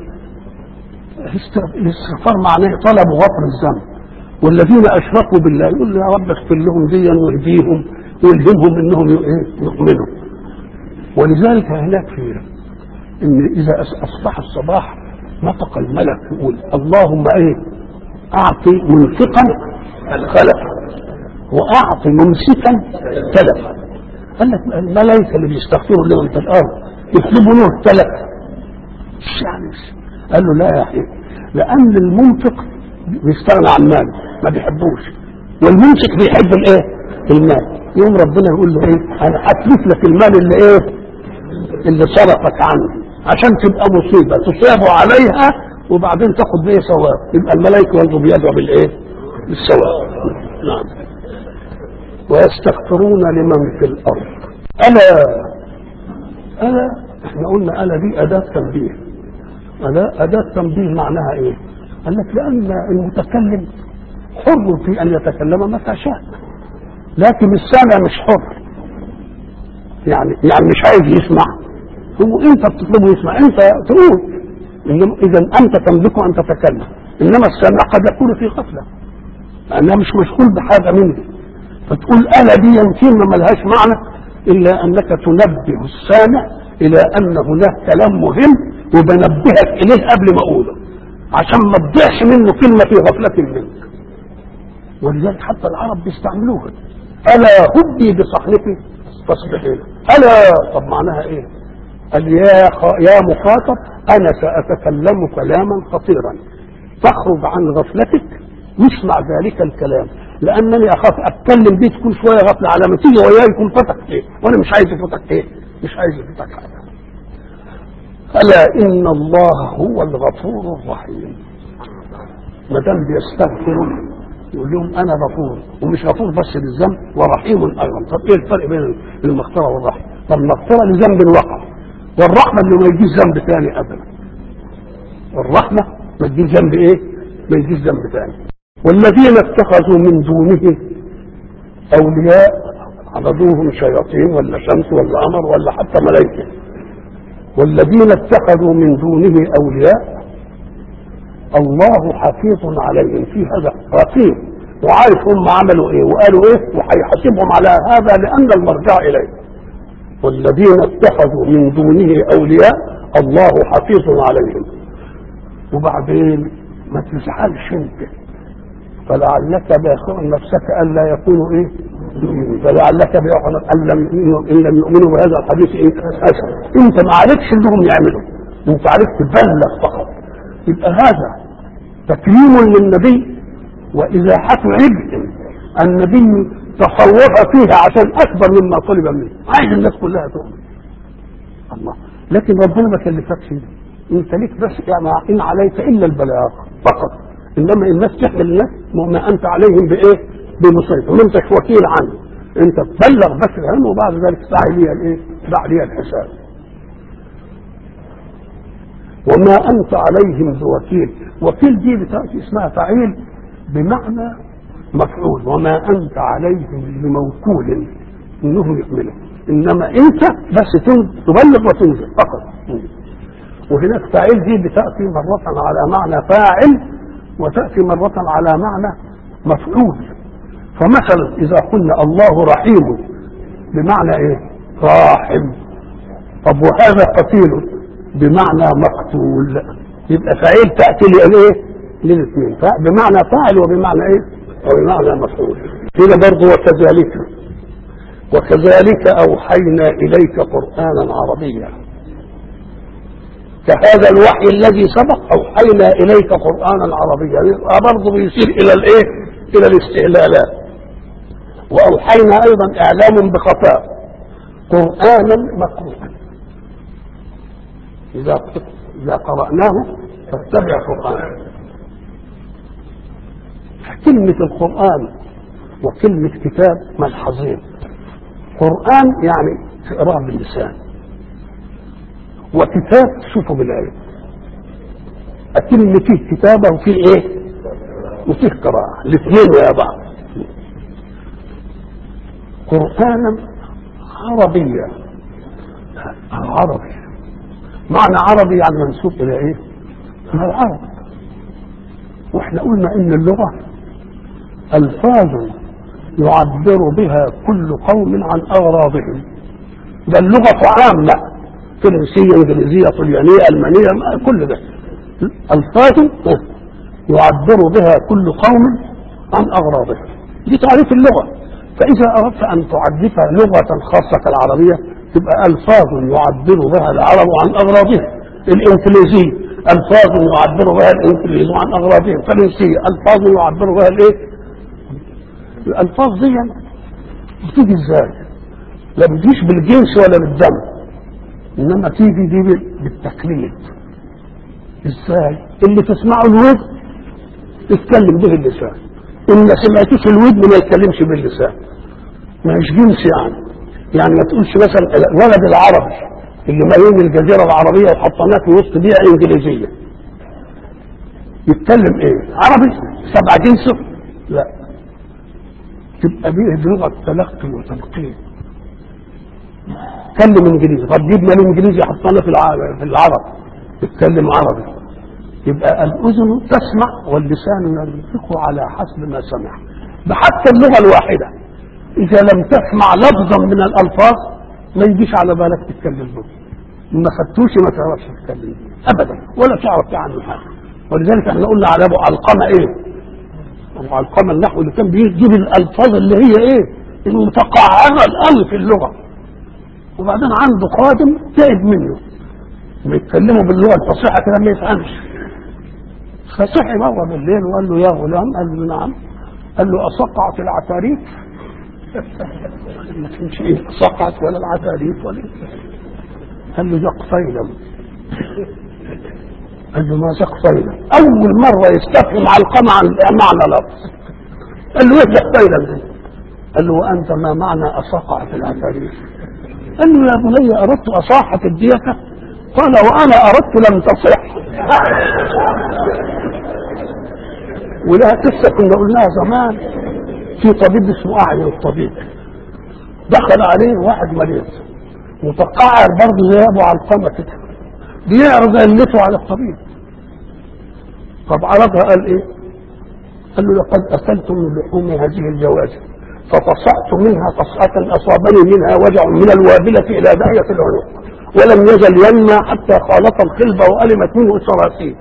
الاستغفار معناه طلب غفر الذنب والذين أشركوا بالله يقول يا رب اغفر لهم ديا واهديهم والهمهم انهم يؤمنوا ولذلك هناك في ان اذا اصبح الصباح نطق الملك يقول اللهم ايه اعطي منفقا خلفا واعطي ممسكا تلفا قال لك الملائكه اللي بيستغفروا لمن في الارض يطلبوا له التلف يعني قال له لا يا اخي لان المنفق بيستغنى عن ماله ما بيحبوش والممسك بيحب الايه المال يوم ربنا يقول له ايه انا هتلف لك المال اللي ايه اللي صرفك عنه عشان تبقى مصيبة تصاب عليها وبعدين تاخد بيه ثواب يبقى الملائكة برضه بيدعوا بالايه؟ بالثواب نعم ويستغفرون لمن في الأرض ألا ألا احنا قلنا ألا دي أداة تنبيه ألا أداة تنبيه معناها إيه؟ قال لك لأن المتكلم حر في أن يتكلم متى شاء لكن السامع مش حر يعني يعني مش عايز يسمع هو انت بتطلبه يسمع انت تقول انما اذا انت تملك ان تتكلم انما السامع قد يكون في غفله لانها مش مشغول بحاجه منه فتقول انا دي يمكن ما ملهاش معنى الا انك تنبه السامع الى ان هناك كلام مهم وبنبهك اليه قبل ما اقوله عشان ما تضيعش منه كلمه في غفله منك ولذلك حتى العرب بيستعملوها الا هدي بصحنك فاصبحي له الا طب معناها ايه قال يا خ... يا مخاطب انا ساتكلم كلاما خطيرا تخرج عن غفلتك يسمع ذلك الكلام لانني اخاف اتكلم بيه تكون شويه غفله على ما تيجي وياي يكون فتك ايه وانا مش عايز يفتك ايه مش عايز يفتك حاجه الا ان الله هو الغفور الرحيم ما دام بيستغفروا يقول لهم انا غفور ومش غفور بس للذنب ورحيم ايضا طب ايه الفرق بين المغفره والرحمه طب المغفره لذنب وقع والرحمه انه ما يجيش ذنب ثاني ابدا الرحمه ما تجيش ذنب ايه ما يجيش ذنب ثاني والذين اتخذوا من دونه اولياء عبدوهم شياطين ولا شمس ولا قمر ولا حتى ملائكه والذين اتخذوا من دونه اولياء الله حفيظ عليهم في هذا رقيب وعارف هم عملوا ايه وقالوا ايه وهيحاسبهم على هذا لان المرجع اليه والذين اتخذوا من دونه اولياء الله حفيظ عليهم وبعدين ما تزعلش انت فلعلك باخر نفسك الا يكونوا ايه فلعلك باخر ان لم يؤمنوا ان لم يؤمنوا بهذا الحديث ايه اسف انت ما عرفتش انهم يعملوا انت عرفت تبلغ فقط يبقى هذا تكريم للنبي وازاحه عبء النبي تصوف فيها عشان اكبر مما طلب منه عايز الناس كلها تؤمن الله لكن ربنا ما كلفكش انت ليك بس يعني ان عليك الا البلاغ فقط انما الناس تحمل الناس ما انت عليهم بايه؟ بمسيطر ما انتش وكيل عنه انت تبلغ بس العلم وبعد ذلك دع لي الايه؟ دع لي الحساب وما انت عليهم بوكيل وكيل دي بتاتي اسمها فعيل بمعنى مفعول وما انت عليهم بموكول انهم يؤمنوا انما انت بس تبلغ وتنزل فقط وهناك فاعل دي بتاتي مره على معنى فاعل وتاتي مره على معنى مفعول فمثلا اذا قلنا الله رحيم بمعنى ايه راحم طب وهذا قتيل بمعنى مقتول يبقى فاعل تاتي لايه للاثنين بمعنى فاعل وبمعنى ايه وبمعنى مفعول هنا برضه وكذلك وكذلك اوحينا اليك قرانا عربيا كهذا الوحي الذي سبق اوحينا اليك قرانا عربيا يبقى برضه بيشير الى الايه الى الاستهلالات واوحينا ايضا اعلام بخفاء قرانا مقروءا اذا اذا قراناه فاتبع قرانه كلمه القران وكلمه كتاب ملحظين قران يعني تقراه باللسان وكتاب تشوفه بالعين أكن فيه كتابة وفيه إيه؟ وفيه قراءة الاثنين ويا بعض قرآنا عربيا عربي معنى عربي يعني منسوب إلى إيه؟ إلى العرب وإحنا قلنا إن اللغة ألفاظ يعبر بها كل قوم عن أغراضهم ده اللغة عامة فرنسية انجليزية طليانية المانية كل ده الفاظ يعبر بها كل قوم عن اغراضهم دي تعريف اللغة فاذا اردت ان تعرفها لغة خاصة كالعربية تبقى الفاظ يعبر بها العرب عن اغراضهم الانجليزية الفاظ يعبر بها الانجليز عن اغراضهم الفرنسية الفاظ يعبر بها الايه الالفاظ دي بتيجي ازاي لا بتجيش بالجنس ولا بالدم انما تيجي دي بالتقليد ازاي اللي تسمعه الودن تتكلم به اللسان ان ما سمعتوش الودن ما يتكلمش باللسان ما هيش جنس يعني يعني ما تقولش مثلا الولد العربي اللي مليون الجزيره العربيه وحطيناه في وسط بيئه انجليزيه يتكلم ايه عربي سبع جنسه لا تبقى بيه لغه تلقي وتنقيب تكلم انجليزي طب جبنا الانجليزي حطنا في العرب في العرب تتكلم عربي يبقى الاذن تسمع واللسان ينطق على حسب ما سمع بحتى اللغه الواحده اذا لم تسمع لفظا من الالفاظ ما يجيش على بالك تتكلم به ما خدتوش ما تعرفش تتكلم ابدا ولا تعرف عنه حاجه ولذلك احنا قلنا على ابو علقمه ايه؟ ابو علقمه النحو اللي كان بيجيب الالفاظ اللي هي ايه؟ المتقعره قوي في اللغه وبعدين عنده خادم تعب منه بيتكلموا باللغه الفصيحه كده ما يفهمش فصحي مره بالليل وقال له يا غلام قال له نعم قال له اصقعت العتاريف ما فهمش ايه صقعت ولا العتاريف ولا قال له زق فيلم قال له ما زق فيلم اول مره يستفهم علقمه عن معنى لفظ قال له ايه زق فيلم قال له وانت ما معنى اصقعت العتاريف قال له يا بني اردت اصاحه الديكه قال وانا اردت لم تصح ولها قصه كنا قلناها زمان في طبيب اسمه اعين الطبيب دخل عليه واحد مريض متقعر برضه زي ابو علقمه كده بيعرض علته على الطبيب طب عرضها قال ايه؟ قال له لقد اكلت من لحوم هذه الجوازه ففصعت منها فصعة أصابني منها وجع من الوابلة إلى داهية العنق ولم يزل ينمى حتى خالط الخلب وألمت منه الصراصير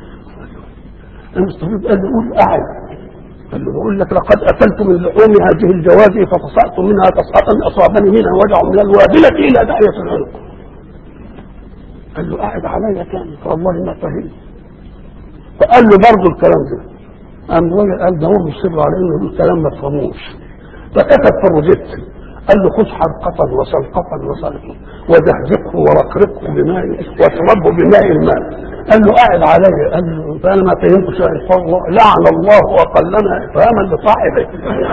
الطبيب قال له قول قاعد قال له بقول لك لقد أكلت من لحوم هذه الجوازي ففصعت منها فصعة أصابني منها وجع من الوابلة إلى داهية العنق قال له قاعد عليا كان فوالله ما فهمت فقال له برضه الكلام ده قام الراجل قال ده هو مصر على انه الكلام ما تفهموش فكتب في الروجيت قال له خذ حرقة وسلقة وسلقة ودهجقه ورقرقه بماء واشربه بماء الماء قال له قاعد علي قال له فانا ما فهمتش الله لعن الله اقلنا افهاما لصاحبه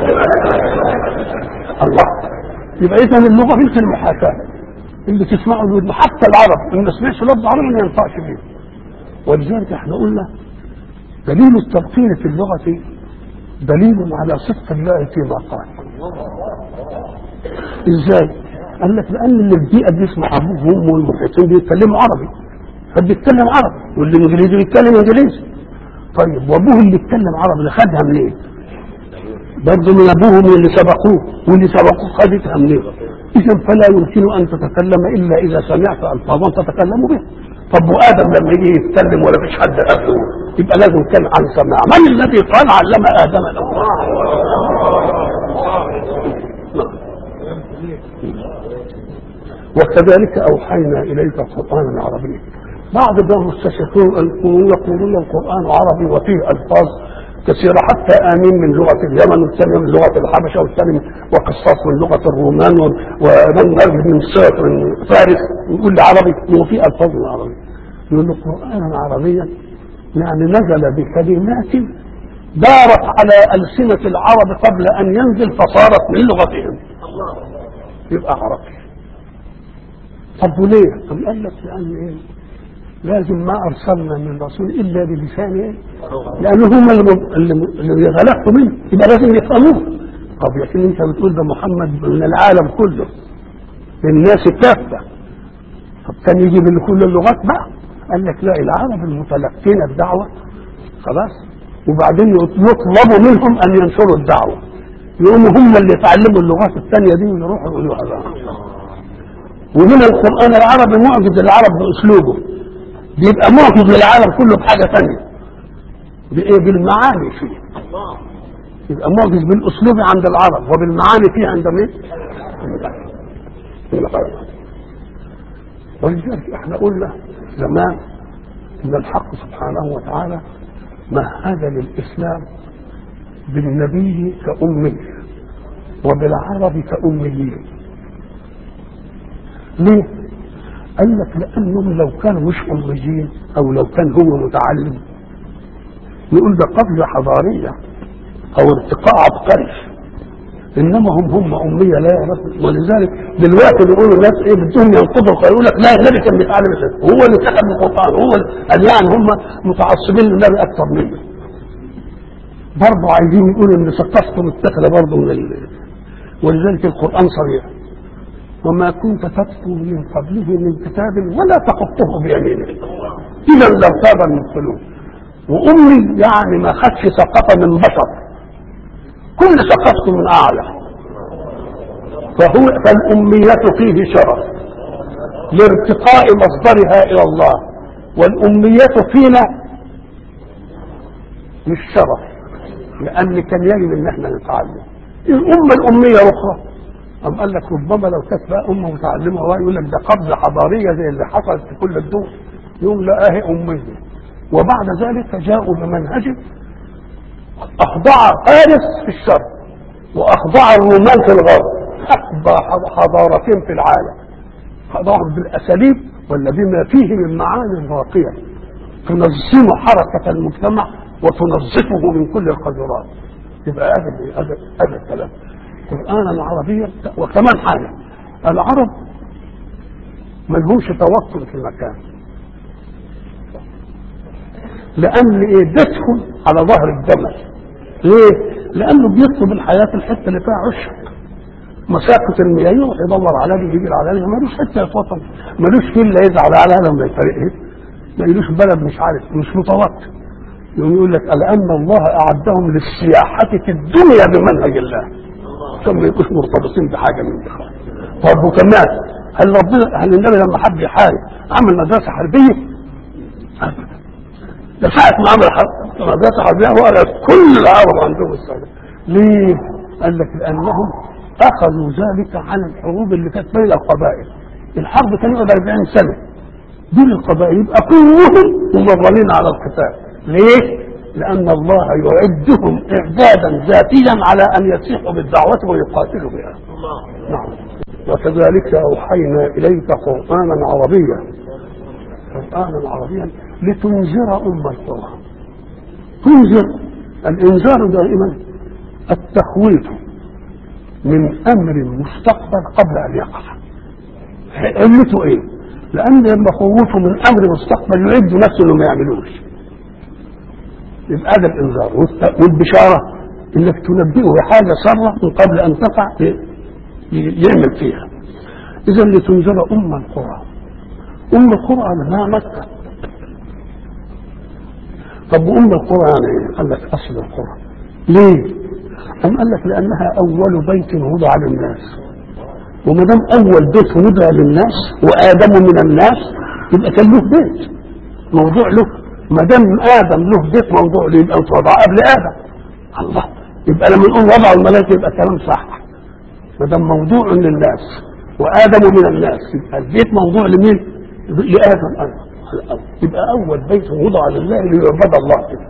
الله يبقى اذا اللغه مثل المحاكاه اللي تسمعه الودن حتى العرب اللي ما سمعش لفظ عربي ما ينفعش فيه ولذلك احنا قلنا دليل التبقير في اللغه دليل على صدق الله فيما قال ازاي قال لك لان اللي في البيئه بيسمع ابوه وامه والمحيطين بيتكلموا عربي فبيتكلم عربي واللي انجليزي بيتكلم انجليزي طيب وابوه اللي بيتكلم عربي اللي خدها منين برضه من ابوهم اللي سبقوه واللي سبقوه خدتها منين اذا فلا يمكن ان تتكلم الا اذا سمعت الفاظا تتكلم بها طب وادم لما يجي يتكلم ولا فيش حد قبله يبقى لازم كان عن سماع من الذي قال علم ادم الامر وكذلك اوحينا اليك قرانا عربيا بعض المستشرقين يقولون القران عربي وفيه الفاظ كثيرة حتى آمين من لغة اليمن والثانية من لغة الحبشة والثاني وقصاص من لغة الرومان ومن من صيغة من فارس يقول لي عربي وفي ألفاظ من عربي يقول له قرآنا عربيا يعني نزل بكلمات دارت على ألسنة العرب قبل أن ينزل فصارت من لغتهم يبقى عربي طب وليه؟ أم قال لك لأن إيه؟ لازم ما أرسلنا من رسول إلا بلسان إيه؟ لأنه هم اللي اللي غلقوا منه يبقى لازم يفهموه طب يا أخي أنت بتقول ده محمد من العالم كله للناس كافة طب كان يجي من كل اللغات بقى قال لك لا العرب المتلقين الدعوة خلاص وبعدين يطلبوا منهم أن ينشروا الدعوة يقوموا هم اللي يتعلموا اللغات الثانية دي ويروحوا يقولوها بقى ومن القرآن العربي معجز العرب بأسلوبه بيبقى معجز للعالم كله بحاجة ثانية بإيه بالمعاني فيه يبقى معجز بالأسلوب عند العرب وبالمعاني فيه عند مين؟ ولذلك احنا قلنا زمان ان الحق سبحانه وتعالى مهد للاسلام بالنبي كأمي وبالعرب كأميين ليه؟ قال لك لأنهم لو كانوا مش أميين أو لو كان هو متعلم نقول ده قفزة حضارية أو ارتقاء عبقري إنما هم هم أمية لا يعرفوا ولذلك دلوقتي بيقولوا الناس إيه بدهم ينقضوا يقول لك لا النبي كان بيتعلم الشيء هو اللي سحب القرآن هو اللي يعني هم متعصبين للنبي أكثر منه برضه عايزين يقولوا إن ثقافته متاخدة برضه من ال... ولذلك القرآن صريح وما كنت تتلو من قبله من كتاب ولا تخطه بيمينك اذا لارتاب المبطلون وامي يعني ما خدش ثقافه من بشر كل ثقافته من اعلى فهو فالاميه فيه شرف لارتقاء مصدرها الى الله والامية فينا مش شرف لان كان يجب ان احنا نتعلم الامة الامية اخرى أم قال لك ربما لو كانت بقى أمة متعلمة ويقول لك ده قبضة حضارية زي اللي حصلت في كل الدول يقوم لا أهي أمية وبعد ذلك جاءوا بمنهج أخضع فارس في الشرق وأخضع الرومان في الغرب أقبى حضارتين في العالم خضعهم بالأساليب ولا بما فيه من معاني راقية تنظم حركة المجتمع وتنظفه من كل القذرات يبقى هذا هذا هذا الكلام قرآنا عربيا وكمان حاجة العرب ما لهمش توطن في مكان لأن إيدتهم على ظهر الجمل ليه؟ لأنه بيطلب الحياة الحتة اللي فيها عشب مسافة المياه يروح يدور على دي يجي على دي ملوش حتة يتوطن ملوش فيلا يزعل عليها لما يفرقه ما يلوش بلد مش عارف مش متوطن يقوم يقول لك لأن الله أعدهم للسياحة في الدنيا بمنهج الله ثم ما يبقوش مرتبطين بحاجه من دي طب وكمان هل ربنا هل النبي لما حب يحارب عمل مدرسه حربيه؟ ابدا ده ساعه ما عمل مدرسه حربيه وقال كل العرب عندهم السنه ليه؟ قال لك لانهم اخذوا ذلك عن الحروب اللي كانت بين القبائل الحرب كان يقعد 40 سنه دول القبائل يبقى كلهم ممرنين على القتال ليه؟ لأن الله يعدهم إعدادا ذاتيا على أن يسيحوا بالدعوة ويقاتلوا بها نعم وكذلك أوحينا إليك قرآنا عربيا قرآنا عربيا لتنذر أم القرى تنذر الإنذار دائما التخويف من أمر مستقبل قبل أن يقع علته إيه؟ لأن لما خوفوا من أمر مستقبل يعد نفسه إنه ما يعملوش يبقى هذا الانذار والبشاره انك تنبئه بحاجه ساره من قبل ان تقع يعمل فيها اذا لتنذر ام القرى ام القرى ما مكه طب وام القرى يعني ايه؟ قال لك اصل القرى ليه؟ أم قال لك لأنها أول بيت وضع للناس وما دام أول بيت وضع للناس وآدم من الناس يبقى كان له بيت موضوع له ما دام ادم له بيت موضوع ليه يبقى اتوضع قبل ادم الله يبقى لما نقول وضع الملائكه يبقى كلام صح ما دام موضوع للناس وادم من الناس يبقى البيت موضوع لمين؟ لادم ايضا يبقى اول بيت وضع لله ليعبد الله فيه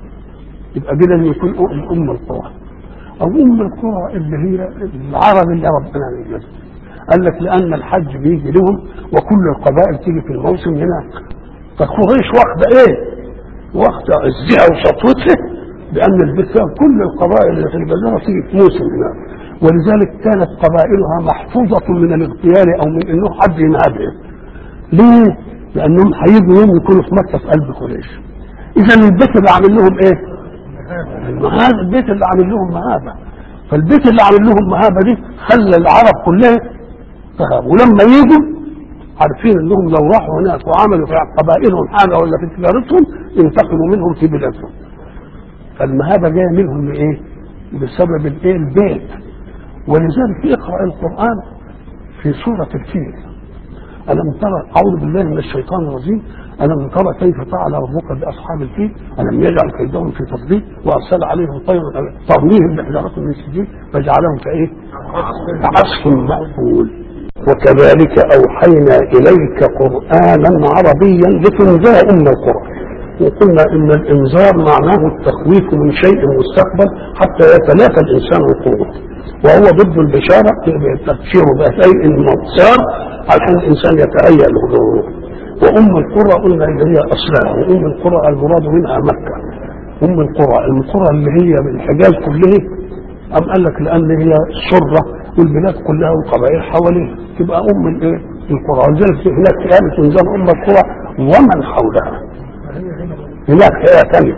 يبقى كده اللي يكون ام القرى او ام القرى اللي هي العرب اللي ربنا يجزي قال لك لان الحج بيجي لهم وكل القبائل تيجي في الموسم هناك فقريش واخده ايه؟ واخده عزها وسطوتها بان البيت فيها كل القبائل اللي في الجزيره تيجي في موسم هناك ولذلك كانت قبائلها محفوظه من الاغتيال او من انه حد ينهبها ليه؟ لانهم هيجوا يوم يكونوا في مكه في قلب قريش اذا البيت اللي عامل لهم ايه؟ المهابه البيت اللي عامل لهم مهابه فالبيت اللي عامل لهم مهابه دي خلى العرب كلها تهاب ولما يجوا عارفين انهم لو راحوا هناك وعملوا في قبائلهم حاجه ولا في تجارتهم ينتقموا منهم في بلادهم فالمهابه جايه منهم لايه؟ بسبب الايه؟ البيت ولذلك اقرا القران في سوره الفيل ألم ترى أعوذ بالله من الشيطان الرجيم ألم ترى كيف فعل ربك بأصحاب الفيل ألم يجعل كيدهم في تضليل وأرسل عليهم طيرا ترميهم بحجارة من سجين فجعلهم كإيه؟ كعصف مأكول وكذلك أوحينا إليك قرآنا عربيا لتنذر أم القرى وقلنا إن الإنذار معناه التخويف من شيء مستقبل حتى يتلافى الإنسان وقوته وهو ضد البشارة التبشير بشيء مبصر عشان الإنسان يتهيأ له وأم القرى قلنا اللي هي أصلها وأم القرى المراد منها مكة أم القرى القرى اللي هي من الحجاز كله أم قال لك لأن هي السرة والبلاد كلها والقبائل حواليها تبقى أم الإيه؟ القرى ولذلك هناك في آية تنزل أم القرى ومن حولها هناك آية ثانية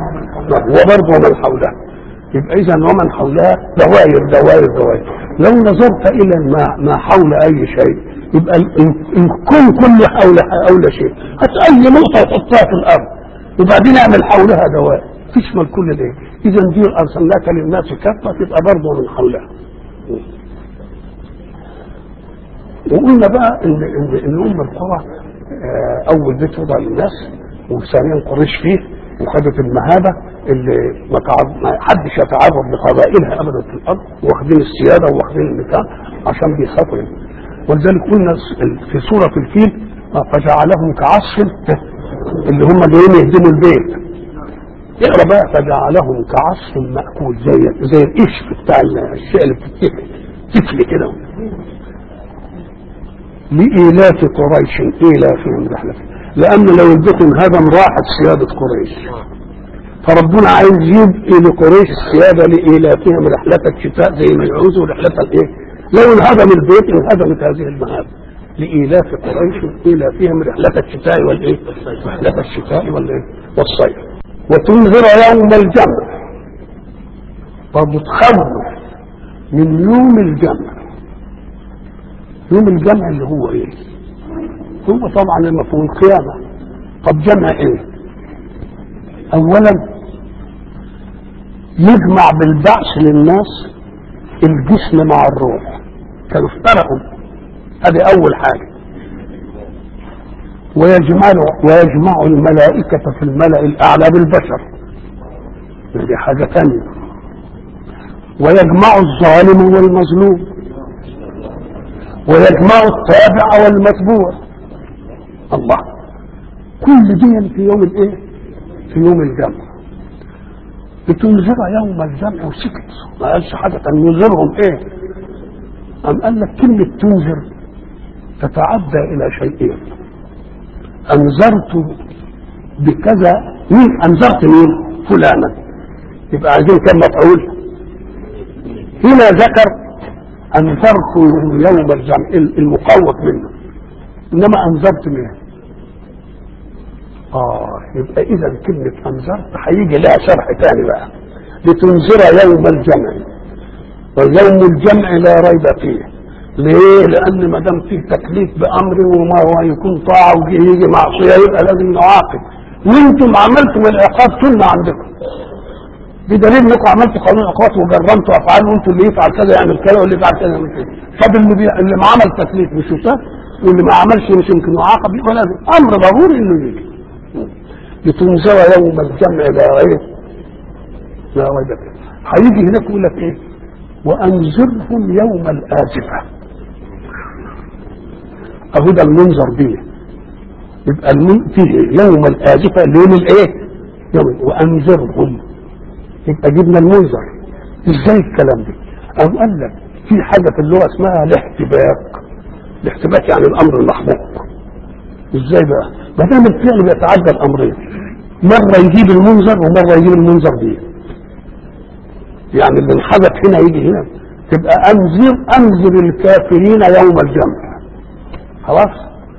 وبرضه من حولها يبقى إذا ومن حولها دوائر دوائر دوائر لو نظرت إلى ما, ما حول أي شيء يبقى الكون كله حول حول شيء هات أي نقطة وحطها في الأرض وبعدين اعمل حولها دوائر تشمل كل ده إذا دي أرسلناك للناس كافة تبقى برضه من حولها وقلنا بقى ان ان, إن ام القرى آه، اول بيت وضع للناس وثانيا قريش فيه وخدت المهابه اللي ما تعرض- ما حدش يتعرض لقبائلها ابدا في الارض واخدين السياده واخدين المكان عشان بيخافوا يعني. ولذلك قلنا في سوره الفيل آه، فجعلهم كعصف اللي هم جايين يهدموا البيت اقرا بقى فجعلهم كعصف ماكول زي زي القشف بتاع الشيء اللي بتتكل تفل كده لإيلاف قريش إيلافهم رحلة لأن لو اديتم هذا راحت سيادة قريش فربنا عايز يبقي لقريش السيادة لإيلافهم رحلة الشتاء زي ما يعوزوا رحلة الإيه؟ لو انهدم البيت انهدمت هذه المهاب لإيلاف قريش إيلافهم رحلة الشتاء والإيه؟ رحلة الشتاء والإيه؟ والصيف وتنذر يوم الجمع برضه تخوف من يوم الجمع يوم الجمع اللي هو ايه هو طبعا المفهوم القيامة طب جمع ايه اولا يجمع بالبعث للناس الجسم مع الروح كانوا افترقوا هذه اول حاجة ويجمع ويجمع الملائكة في الملأ الأعلى بالبشر دي حاجة ثانية ويجمع الظالم والمظلوم ويجمع التابع والمتبوع الله كل دي في يوم الايه في يوم الجمع بتنذر يوم الجمع وسكت ما قالش حاجة تنذرهم ايه أم قال لك كلمة تنذر تتعدى إلى شيئين أنذرت بكذا مين أنذرت مين فلانا يبقى عايزين كم مفعول هنا ذكر أنذرت يوم الجمع المقوف منه إنما أنذرت مين آه يبقى إذا كلمة أنذرت هيجي لها شرح تاني بقى لتنذر يوم الجمع ويوم الجمع لا ريب فيه ليه؟ لأن ما دام فيه تكليف بأمر وما هو يكون طاعة ويجي معصية يبقى لازم نعاقب وانتم عملتم العقاب سنة عندكم بدليل انكم عملتوا قانون عقاب وجرمتوا افعال وانتم اللي يفعل كذا يعمل كذا واللي يفعل كذا يعمل كذا طب اللي, بي... اللي ما عمل تكليف مش يساب واللي ما عملش مش يمكن يعاقب يبقى لازم امر ضروري انه يجي لتنزل يوم الجمع لا ريب لا ريب فيه هيجي هناك يقول لك ايه وانذرهم يوم الازفه اهو ده المنظر به يبقى المن... فيه يوم الازفه ليوم الايه يوم وانذرهم يبقى جبنا المنذر ازاي الكلام ده قام قال لك في حاجه في اللغه اسمها الاحتباك الاحتباك يعني الامر المحبوك ازاي بقى ما دام الفعل بيتعدى الامرين مره يجيب المنذر ومره يجيب المنذر دي يعني اللي انحذف هنا يجي هنا تبقى انذر انذر الكافرين يوم الجمع خلاص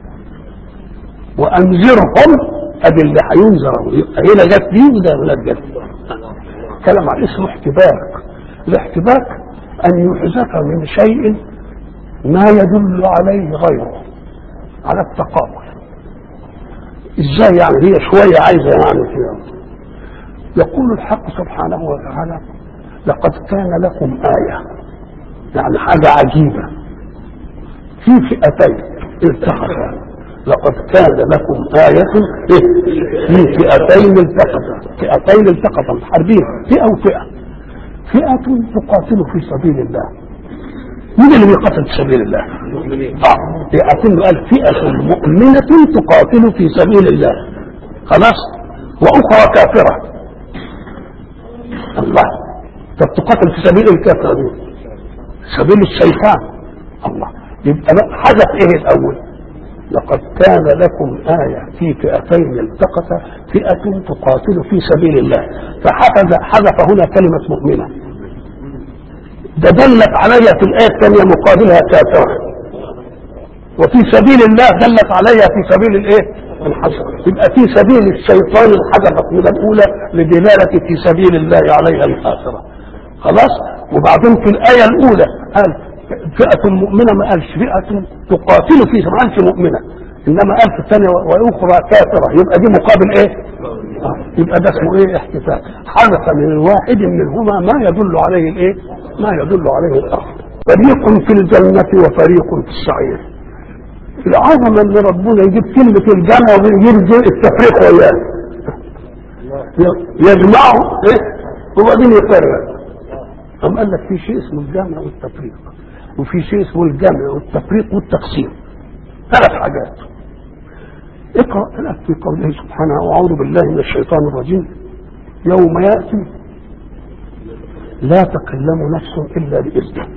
وانذرهم ادي اللي هينذر هنا جت دي وده هنا جت كلام عن اسمه احتباك الاحتباك ان يحذف من شيء ما يدل عليه غيره على التقابل ازاي يعني هي شويه عايزه يعني فيها يقول الحق سبحانه وتعالى لقد كان لكم آية يعني حاجة عجيبة في فئتين التقتا لقد كان لكم آية في فئتين التقتا فئتين التقتا حربين فئة وفئة فئة تقاتل في سبيل الله مين اللي بيقاتل في سبيل الله؟ اه فئة قال فئة مؤمنة تقاتل في سبيل الله خلاص وأخرى كافرة الله طب تقاتل في سبيل الكافر دي سبيل الشيطان الله يبقى حدث ايه الاول لقد كان لكم آية في فئتين التقتا فئة تقاتل في سبيل الله فحفظ حذف هنا كلمة مؤمنة ده دلت عليها في الآية الثانية مقابلها كافرة وفي سبيل الله دلت عليها في سبيل الايه؟ الحسن يبقى في سبيل الشيطان انحذفت من الأولى لدلالة في سبيل الله عليها الآخرة خلاص وبعدين في الآية الأولى قال فئة مؤمنة ما قالش فئة تقاتل في ما قالش مؤمنة إنما قال في الثانية وأخرى كافرة يبقى دي مقابل إيه؟ آه. يبقى ده اسمه إيه احتفال حدث من الواحد منهما ما يدل عليه الإيه؟ ما يدل عليه الآخر فريق في الجنة وفريق في السعير العظمه ان ربنا يجيب كلمه الجمع ويجيب التفريق وياه يجمعه ايه وبعدين يفرق أم قال لك في شيء اسمه الجمع والتفريق وفي شيء اسمه الجمع والتفريق والتقسيم ثلاث حاجات اقرأ الآن في قوله سبحانه وأعوذ بالله من الشيطان الرجيم يوم يأتي لا تكلم نفس إلا بإذنه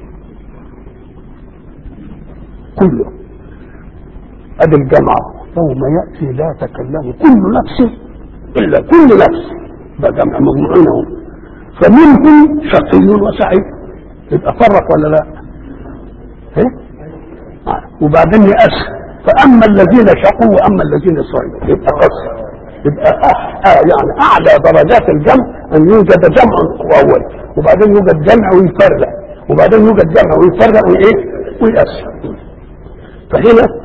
كله ادي الجمعة يوم يأتي لا تكلم كل نفس إلا كل نفس ده جمع مجموعينهم فمنهم شقي وسعيد يبقى فرق ولا لا؟ ايه؟ آه. وبعدين يأسر فأما الذين شقوا وأما الذين سعدوا يبقى قصر يبقى أح... آه يعني أعلى درجات الجمع أن يوجد جمع أول وبعدين يوجد جمع ويفرق وبعدين يوجد جمع ويفرق وإيه؟ ويأسر فهنا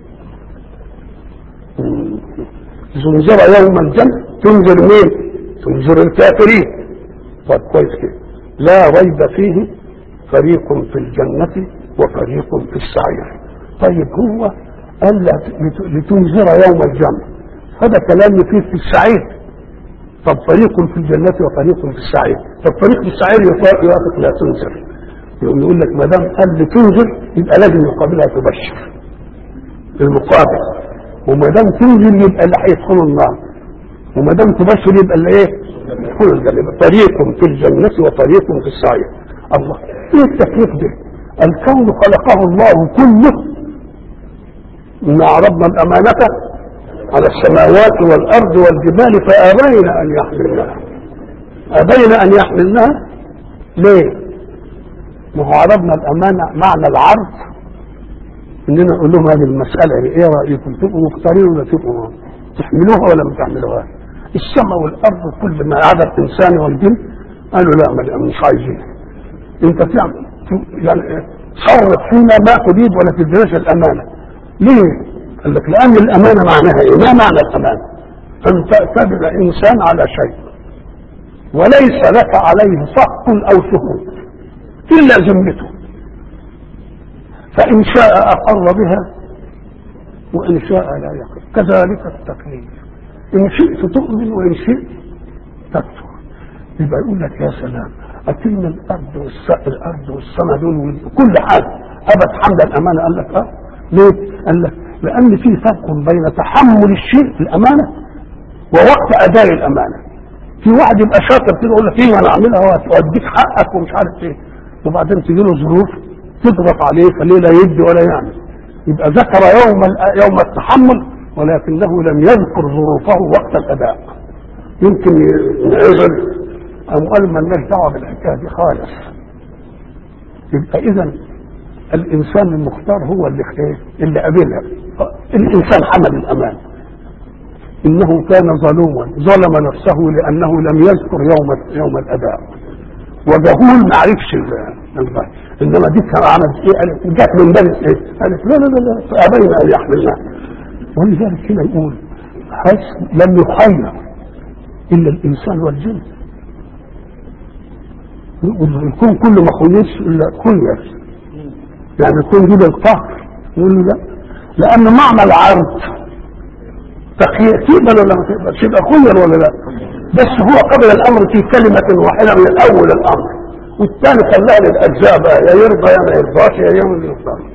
زنزر يوم الجمع تنذر مين؟ تنذر الكافرين طيب كويس كده لا ريب فيه فريق في الجنة وفريق في السعير طيب هو قال لتنذر يوم الجمع هذا كلام فيه في السعير طب فريق في الجنة وفريق في السعير طب فريق في السعير يوافق لا تنذر يقوم يقول لك ما دام قال لتنذر يبقى لازم يقابلها تبشر المقابل وما دام تنذر يبقى اللي هيدخلوا النار وما دام تبشر يبقى اللي ايه؟ يدخلوا الجنة فريق في الجنة وفريق في السعير الله ايه التفريق ده؟ الكون خلقه الله كله إن عرضنا الأمانة على السماوات والأرض والجبال فأبين أن يحملنها أبين أن يحملنها ليه؟ ما هو عرضنا الأمانة معنى العرض إننا نقول لهم هذه المسألة إيه رأيكم تبقوا مختارين ولا تبقوا تحملوها ولا ما تحملوها؟ السماء والأرض كل ما عدا الإنسان والجن قالوا لا مش عايزين أنت تعمل يعني صرف فينا ما تريد ولا تدرس الأمانة ليه؟ قال لك لأن الأمانة معناها إيه؟ ما معنى الأمانة؟ أن تعتبر إنسان على شيء وليس لك عليه صح أو شهود إلا ذمته فإن شاء أقر بها وإن شاء لا يقر كذلك التكليف إن شئت تؤمن وإن شئت تكفر يبقى يقول لك يا سلام أتم الأرض والسقف الأرض والسماء دول كل حاجة أبت حمد الأمانة قال لك أه ليه؟ قال لك لأن في فرق بين تحمل الشيء في الأمانة ووقت أداء الأمانة في واحد يبقى شاطر كده يقول لك ايه انا اعملها واديك حقك ومش عارف ايه وبعدين تجي له ظروف تضغط عليه فليه لا يدي ولا يعمل يبقى ذكر يوم يوم التحمل ولكنه لم يذكر ظروفه وقت الاداء يمكن ينعزل أم قال ما لناش دعوه بالحكايه دي خالص يبقى اذا الانسان المختار هو اللي ايه اللي قابلها الانسان حمل الامان انه كان ظلوما ظلم نفسه لانه لم يذكر يوم يوم الاداء وجهول ما عرفش الغاية انما دي كان عملت ايه قالت جت من باب ايه قالت لا لا لا لا فابين ان يحملنا ولذلك هنا يقول حس لم يخير الا الانسان والجن الكون كله ما خيرش الا خير يعني الكون دي بالقهر يقول له لا لان معنى العرض تقبل ولا ما تقبلش يبقى خير ولا لا بس هو قبل الامر في كلمه واحده من الاول الامر والثاني خلاها للاجزاء بقى يا يرضى يا ما يرضاش يا يوم ما يرضاش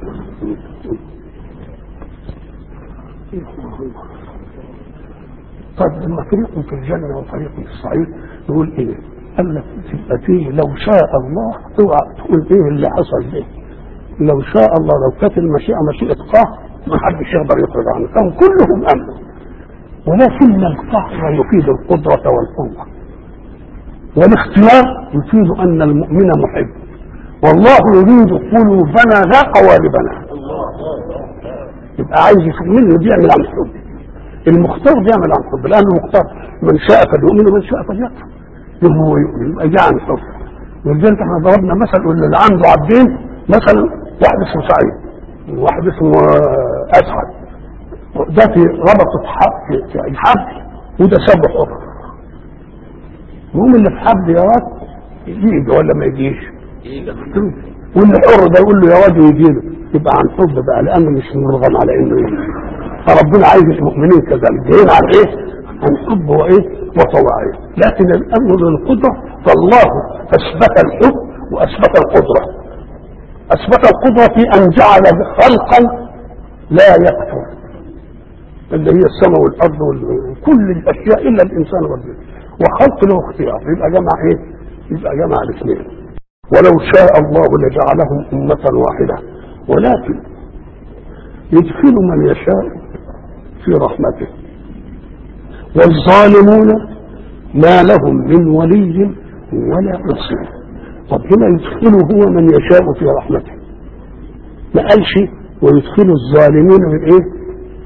طب لما فريق في الجنه وفريق في الصعيد يقول ايه؟ قال لك تبقى فيه لو شاء الله اوعى تقول ايه اللي حصل ده لو شاء الله لو كانت المشيئه مشيئه قهر ما حدش يقدر يخرج عنه كان كلهم امن ولكن القهر يفيد القدرة والقوة والاختيار يفيد أن المؤمن محب والله يريد قلوبنا لا قوالبنا يبقى عايز منه بيعمل عن حب المختار بيعمل عن حب لأنه مختار من شاء فليؤمن ومن شاء فليكفر هو يؤمن يبقى جاء عن حب ولذلك احنا ضربنا مثل قلنا اللي عنده عبدين مثلا واحد اسمه سعيد وواحد اسمه اسعد ده في ربطة في الحبل وده سابه حر يقوم اللي في حبل يا واد يجي ولا ما يجيش واللي حر ده يقول له يا واد ويجي له يبقى عن حب بقى لانه مش مرغم على انه ايه فربنا عايز المؤمنين كذلك جايين عن ايه؟ عن حب وايه؟ وطواعيه لكن الامر للقدره فالله اثبت الحب واثبت القدره اثبت القدره في ان جعل خلقا لا يكفر اللي هي السماء والارض وكل الاشياء الا الانسان والجن وخلق له اختيار يبقى جمع ايه؟ يبقى جمع الاثنين ولو شاء الله لجعلهم امه واحده ولكن يدخل من يشاء في رحمته والظالمون ما لهم من ولي ولا نصير طب هنا يدخله هو من يشاء في رحمته ما قالش ويدخل الظالمين من ايه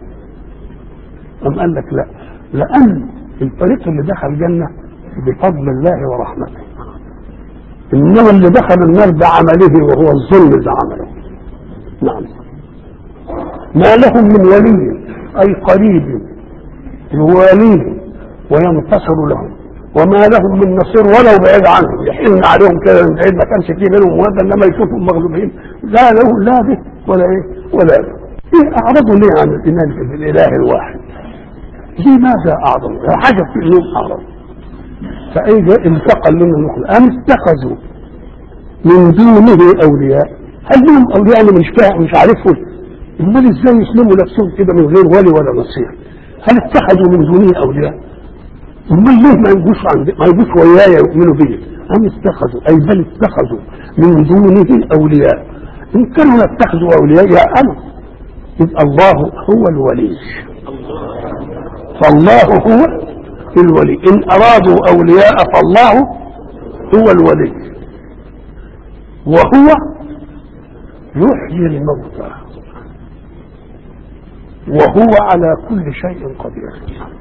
أم قال لك لا لأن الفريق اللي دخل الجنة بفضل الله ورحمته إنما اللي دخل النار بعمله وهو الظلم اللي عمله نعم ما لهم من ولي أي قريب يواليه وينتصر لهم وما لهم من نصير ولو بعيد عنهم يحن عليهم كده من بعيد ما كانش فيه منهم وهذا انما يشوفهم مغلوبين لا له لا به ولا ايه ولا به ايه اعرضوا ليه عن الايمان بالاله الواحد لماذا اعرضوا حاجه في انهم اعرضوا فاذا انتقل منهم ام اتخذوا من دونه اولياء هل لهم اولياء اللي مش فاهم مش عارفهم امال ازاي يسلموا نفسهم كده من غير ولي ولا نصير هل اتخذوا من دونه اولياء امال ليه ما يجوش عند ما يجوش وياي يؤمنوا بي ام اتخذوا اي بل اتخذوا من دونه اولياء ان كانوا يتخذوا اولياء يا انا يبقى الله هو الولي فالله هو الولي ان ارادوا اولياء فالله هو الولي وهو يحيي الموتى وهو على كل شيء قدير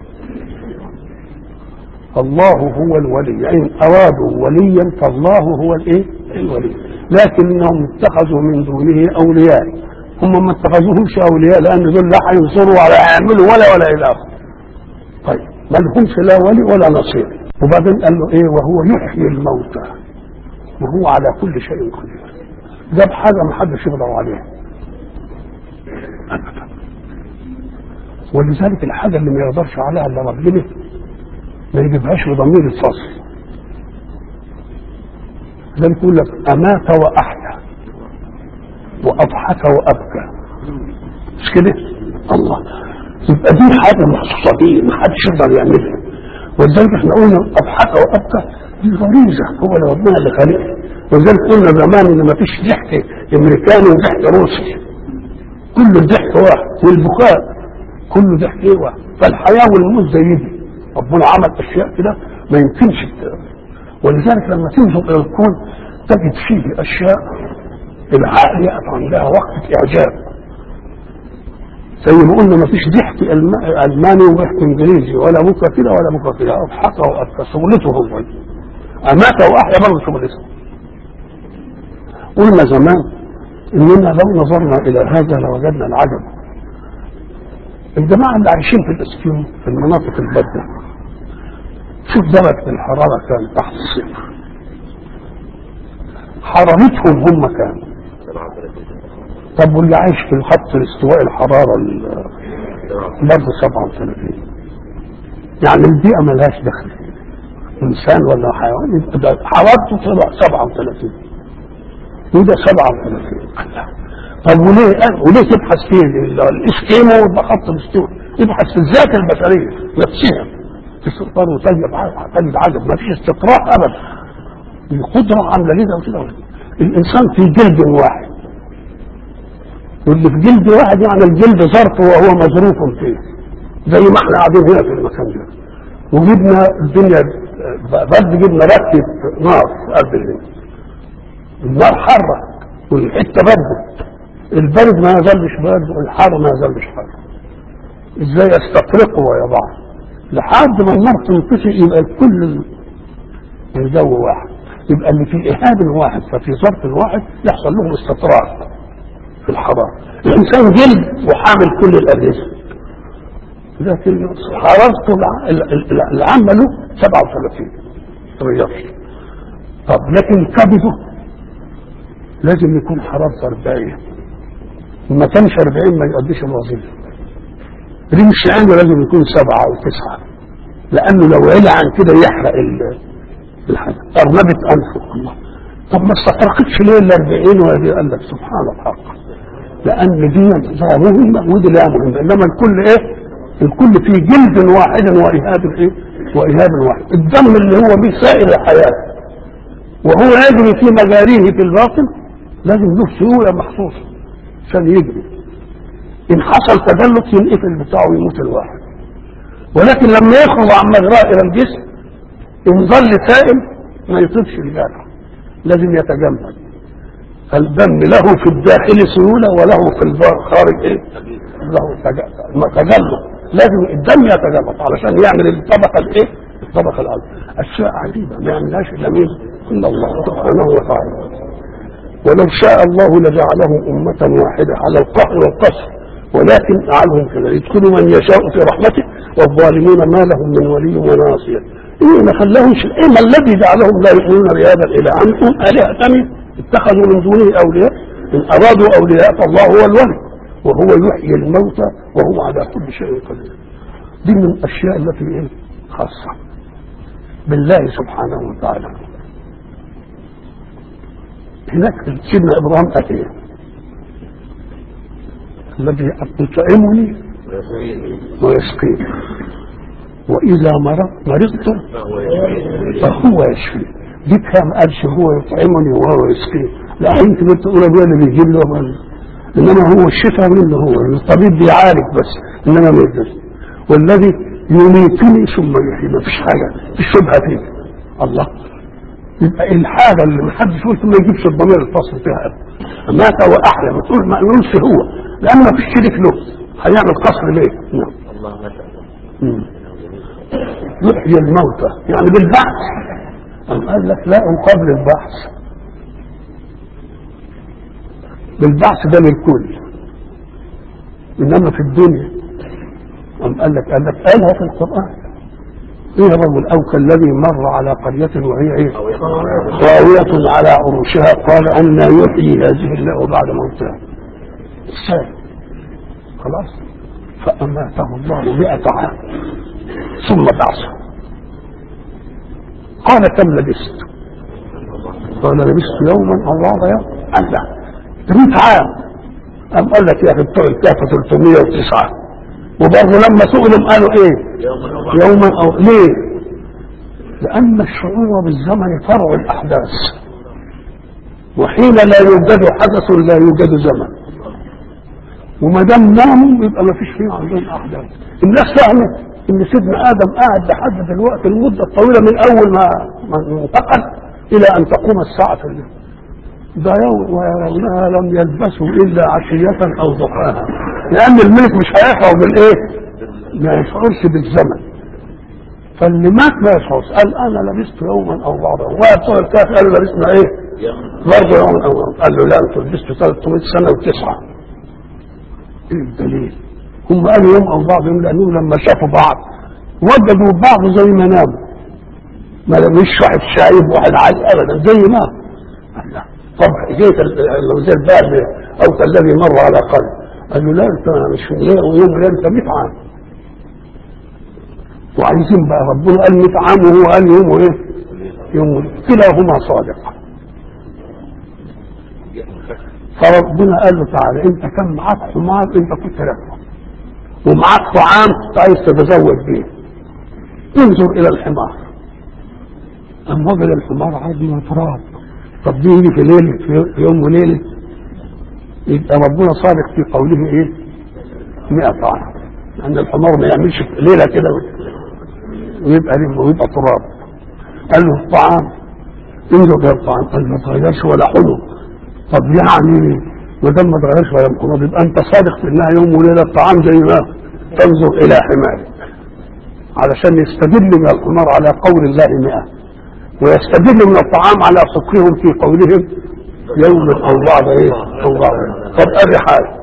الله هو الولي ان ارادوا وليا فالله هو الايه الولي لكنهم اتخذوا من دونه اولياء هم ما اتخذوهمش اولياء لان دول لا هينصروا ولا هيعملوا ولا ولا الى اخره طيب ما لهمش لا ولي ولا نصير وبعدين قال له ايه وهو يحيي الموتى وهو على كل شيء قدير جاب حاجه ما حدش يقدر عليها ابدا ولذلك الحاجه اللي ما يقدرش عليها الا ربنا ما يجيبهاش بضمير الفصل لذلك يقول لك امات واحيا واضحك وابكى مش كده الله يبقى دي حاجه مخصوصه بيه ما حدش يقدر يعملها ولذلك احنا قلنا اضحك وابكى دي غريزه هو اللي ربنا اللي خالقها ولذلك قلنا زمان ان ما فيش ضحك امريكاني وضحك روسي كل الضحك واحد والبكاء كله ضحك واحد فالحياه والموت زي دي ربنا عمل اشياء كده ما يمكنش ولذلك لما تنظر الى الكون تجد فيه اشياء العقل يقف عندها وقت اعجاب زي ما قلنا ما فيش ضحك الماني وضحك انجليزي ولا بكى كده ولا بكى كده اضحك وابكى شغلته هو امات واحيا برضه شغلته قلنا زمان اننا لو نظرنا الى هذا لوجدنا العجب الجماعه اللي عايشين في الاسكيمو في المناطق البارده شوف درجه الحراره كان تحت الصفر حرارتهم هم كام طب واللي عايش في الخط الاستواء الحراره برضه 37 يعني البيئه ملهاش دخل انسان ولا حيوان يبقى حرارته طلع 37 وده 37 طب وليه وليه تبحث فيه الاسكيمو يبقى خط الاستواء يبحث في الذات البشريه نفسها في السلطان وتجد تجد عجب ما فيش استقرار ابدا القدره عامله كده وكده الانسان في جلد واحد واللي في جلد واحد يعني الجلد ظرف وهو مظروف فيه زي ما احنا قاعدين هنا في المكان ده وجبنا الدنيا برد جبنا ركب نار قد النار حرة والحته برد البرد ما يظلش برد والحر ما يظلش حر ازاي يستطرقوا ويا بعض لحد ما النار تنطفئ يبقى كل الجو واحد يبقى اللي في اهاب واحد ففي ظرف واحد يحصل لهم استطراق في الحراره الانسان جلد وحامل كل الاجهزه لكن حرارته العامه له 37 تغيرش طب لكن كبده لازم يكون حرارته 40 ما كانش 40 ما يؤديش الوظيفه رمش عنده لازم يكون سبعه او تسعه لانه لو علا عن كده يحرق ال- الحاجه ارنبه انفه الله طب ما استطرقتش ليه ال 40 وهذه قال لك سبحان الحق لان دي لا مهمه ودي لا مهمه انما الكل ايه؟ الكل في جلد واحد وايهاب ايه؟ وايهاب واحد الدم اللي هو به سائر الحياه وهو يجري في مجاريه في الباطن لازم له سيوله مخصوصه عشان يجري ان حصل تدلك ينقفل بتاعه ويموت الواحد ولكن لما يخرج عن مجراه الى الجسم ان ظل سائل ما يطيبش الجرح لازم يتجمد الدم له في الداخل سيوله وله في الخارج ايه؟ له تج- تجلط لازم الدم يتجلط علشان يعمل الطبقه الايه؟ الطبقه الارض اشياء عجيبه ما يعملهاش الا مين؟ الا الله سبحانه وتعالى ولو شاء الله لجعلهم أمة واحدة على القهر والقصر ولكن جعلهم كذا يدخل من يشاء في رحمته والظالمون ما لهم من ولي وناصير إيه ما خلاهمش إيه ما الذي جعلهم لا يؤمنون بهذا الإله أنتم آلهة ثانية اتخذوا من دونه أولياء إن أرادوا أولياء فالله هو الولي وهو يحيي الموتى وهو على كل شيء قدير دي من الأشياء التي إيه خاصة بالله سبحانه وتعالى هناك سيدنا ابراهيم قال ايه؟ الذي يطعمني ويسقيني واذا مرض مرضت فهو يشفي دي كان قالش هو يطعمني وهو يسقيني لا انت بتقول ابويا اللي بيجيب له أبويا. انما هو الشفاء منه هو الطبيب بيعالج بس انما ما يقدرش والذي يميتني ثم يحيي ما فيش حاجه في شبهه فيه الله يبقى الحاجة اللي محدش يقول ما يجيبش الضمير الفصل فيها أبدا مات وأحيا ما تقول ما يقولش هو لأن ما فيش شريك له هيعمل قصر ليه؟ نعم الله مثلا مم. يحيي الموتى يعني بالبعث أم قال لك لا قبل البعث بالبعث ده للكل إنما في الدنيا أم قال لك قال لك قالها في القرآن ايه رجل او كالذي مر على قرية وهي ايه خاوية على عروشها قال أن يحيي هذه الله بعد موتها ازاي خلاص فأماته الله مئة عام ثم بعثه قال كم لبست قال لبست يوما أو بعض يوم قال لا 100 عام أم قال لك يا أخي بتوع الكهف 309 وبرضه لما سئلوا قالوا ايه يوما او ليه لان الشعور بالزمن فرع الاحداث وحين لا يوجد حدث لا يوجد زمن وما دام ناموا يبقى ما فيش فيه عندهم احداث الناس فهمت ان سيدنا ادم قاعد لحد دلوقتي المده الطويله من اول ما ما انتقل الى ان تقوم الساعه في الليل ده يوم ويرونها لم يلبسوا الا عشيه او ضحاها لان الملك مش هيشعر بالايه؟ ما يشعرش بالزمن فاللي مات ما يشعرش قال انا لبست يوما او بعض يوم وبتوع الكهف قالوا لبسنا ايه؟ برضه يوم او يوم قال له لا انتوا لبستوا 300 سنه وتسعه ايه الدليل؟ هم قالوا يوم او بعض يوم لانهم لما شافوا بعض وجدوا بعض زي ما ناموا ما مش واحد شايب واحد عايز ابدا زي ما قال لا طب جيت لو زي الباب او كالذي مر على قلب قال له لا انت مش في ليله ويوم لا انت 100 عام وعايزين بقى ربنا قال 100 عام وهو قال يوم ايه؟ يوم كلاهما صادق فربنا قال له تعالى انت كان معاك حمار انت كنت راكبه ومعاك طعام كنت عايز تتزوج بيه انظر الى الحمار أم وجد الحمار عظم وتراب طب دي يجي في ليلة في يوم وليلة يبقى ربنا صادق في قوله ايه؟ 100 عام لأن الحمار ما يعملش في ليلة كده ويبقى ريم ويبقى تراب قال له الطعام انظر الى الطعام قال ما تغيرش ولا حلو طب يعني ما دام ما تغيرش ولا حلو يبقى انت صادق في انها يوم وليله الطعام زي ما تنظر الى حمارك علشان يستدل من الحمار على قول الله مئة ويستدل من الطعام على صدقهم في قولهم يوم او بعض ايه او بعض طب ادي حاجه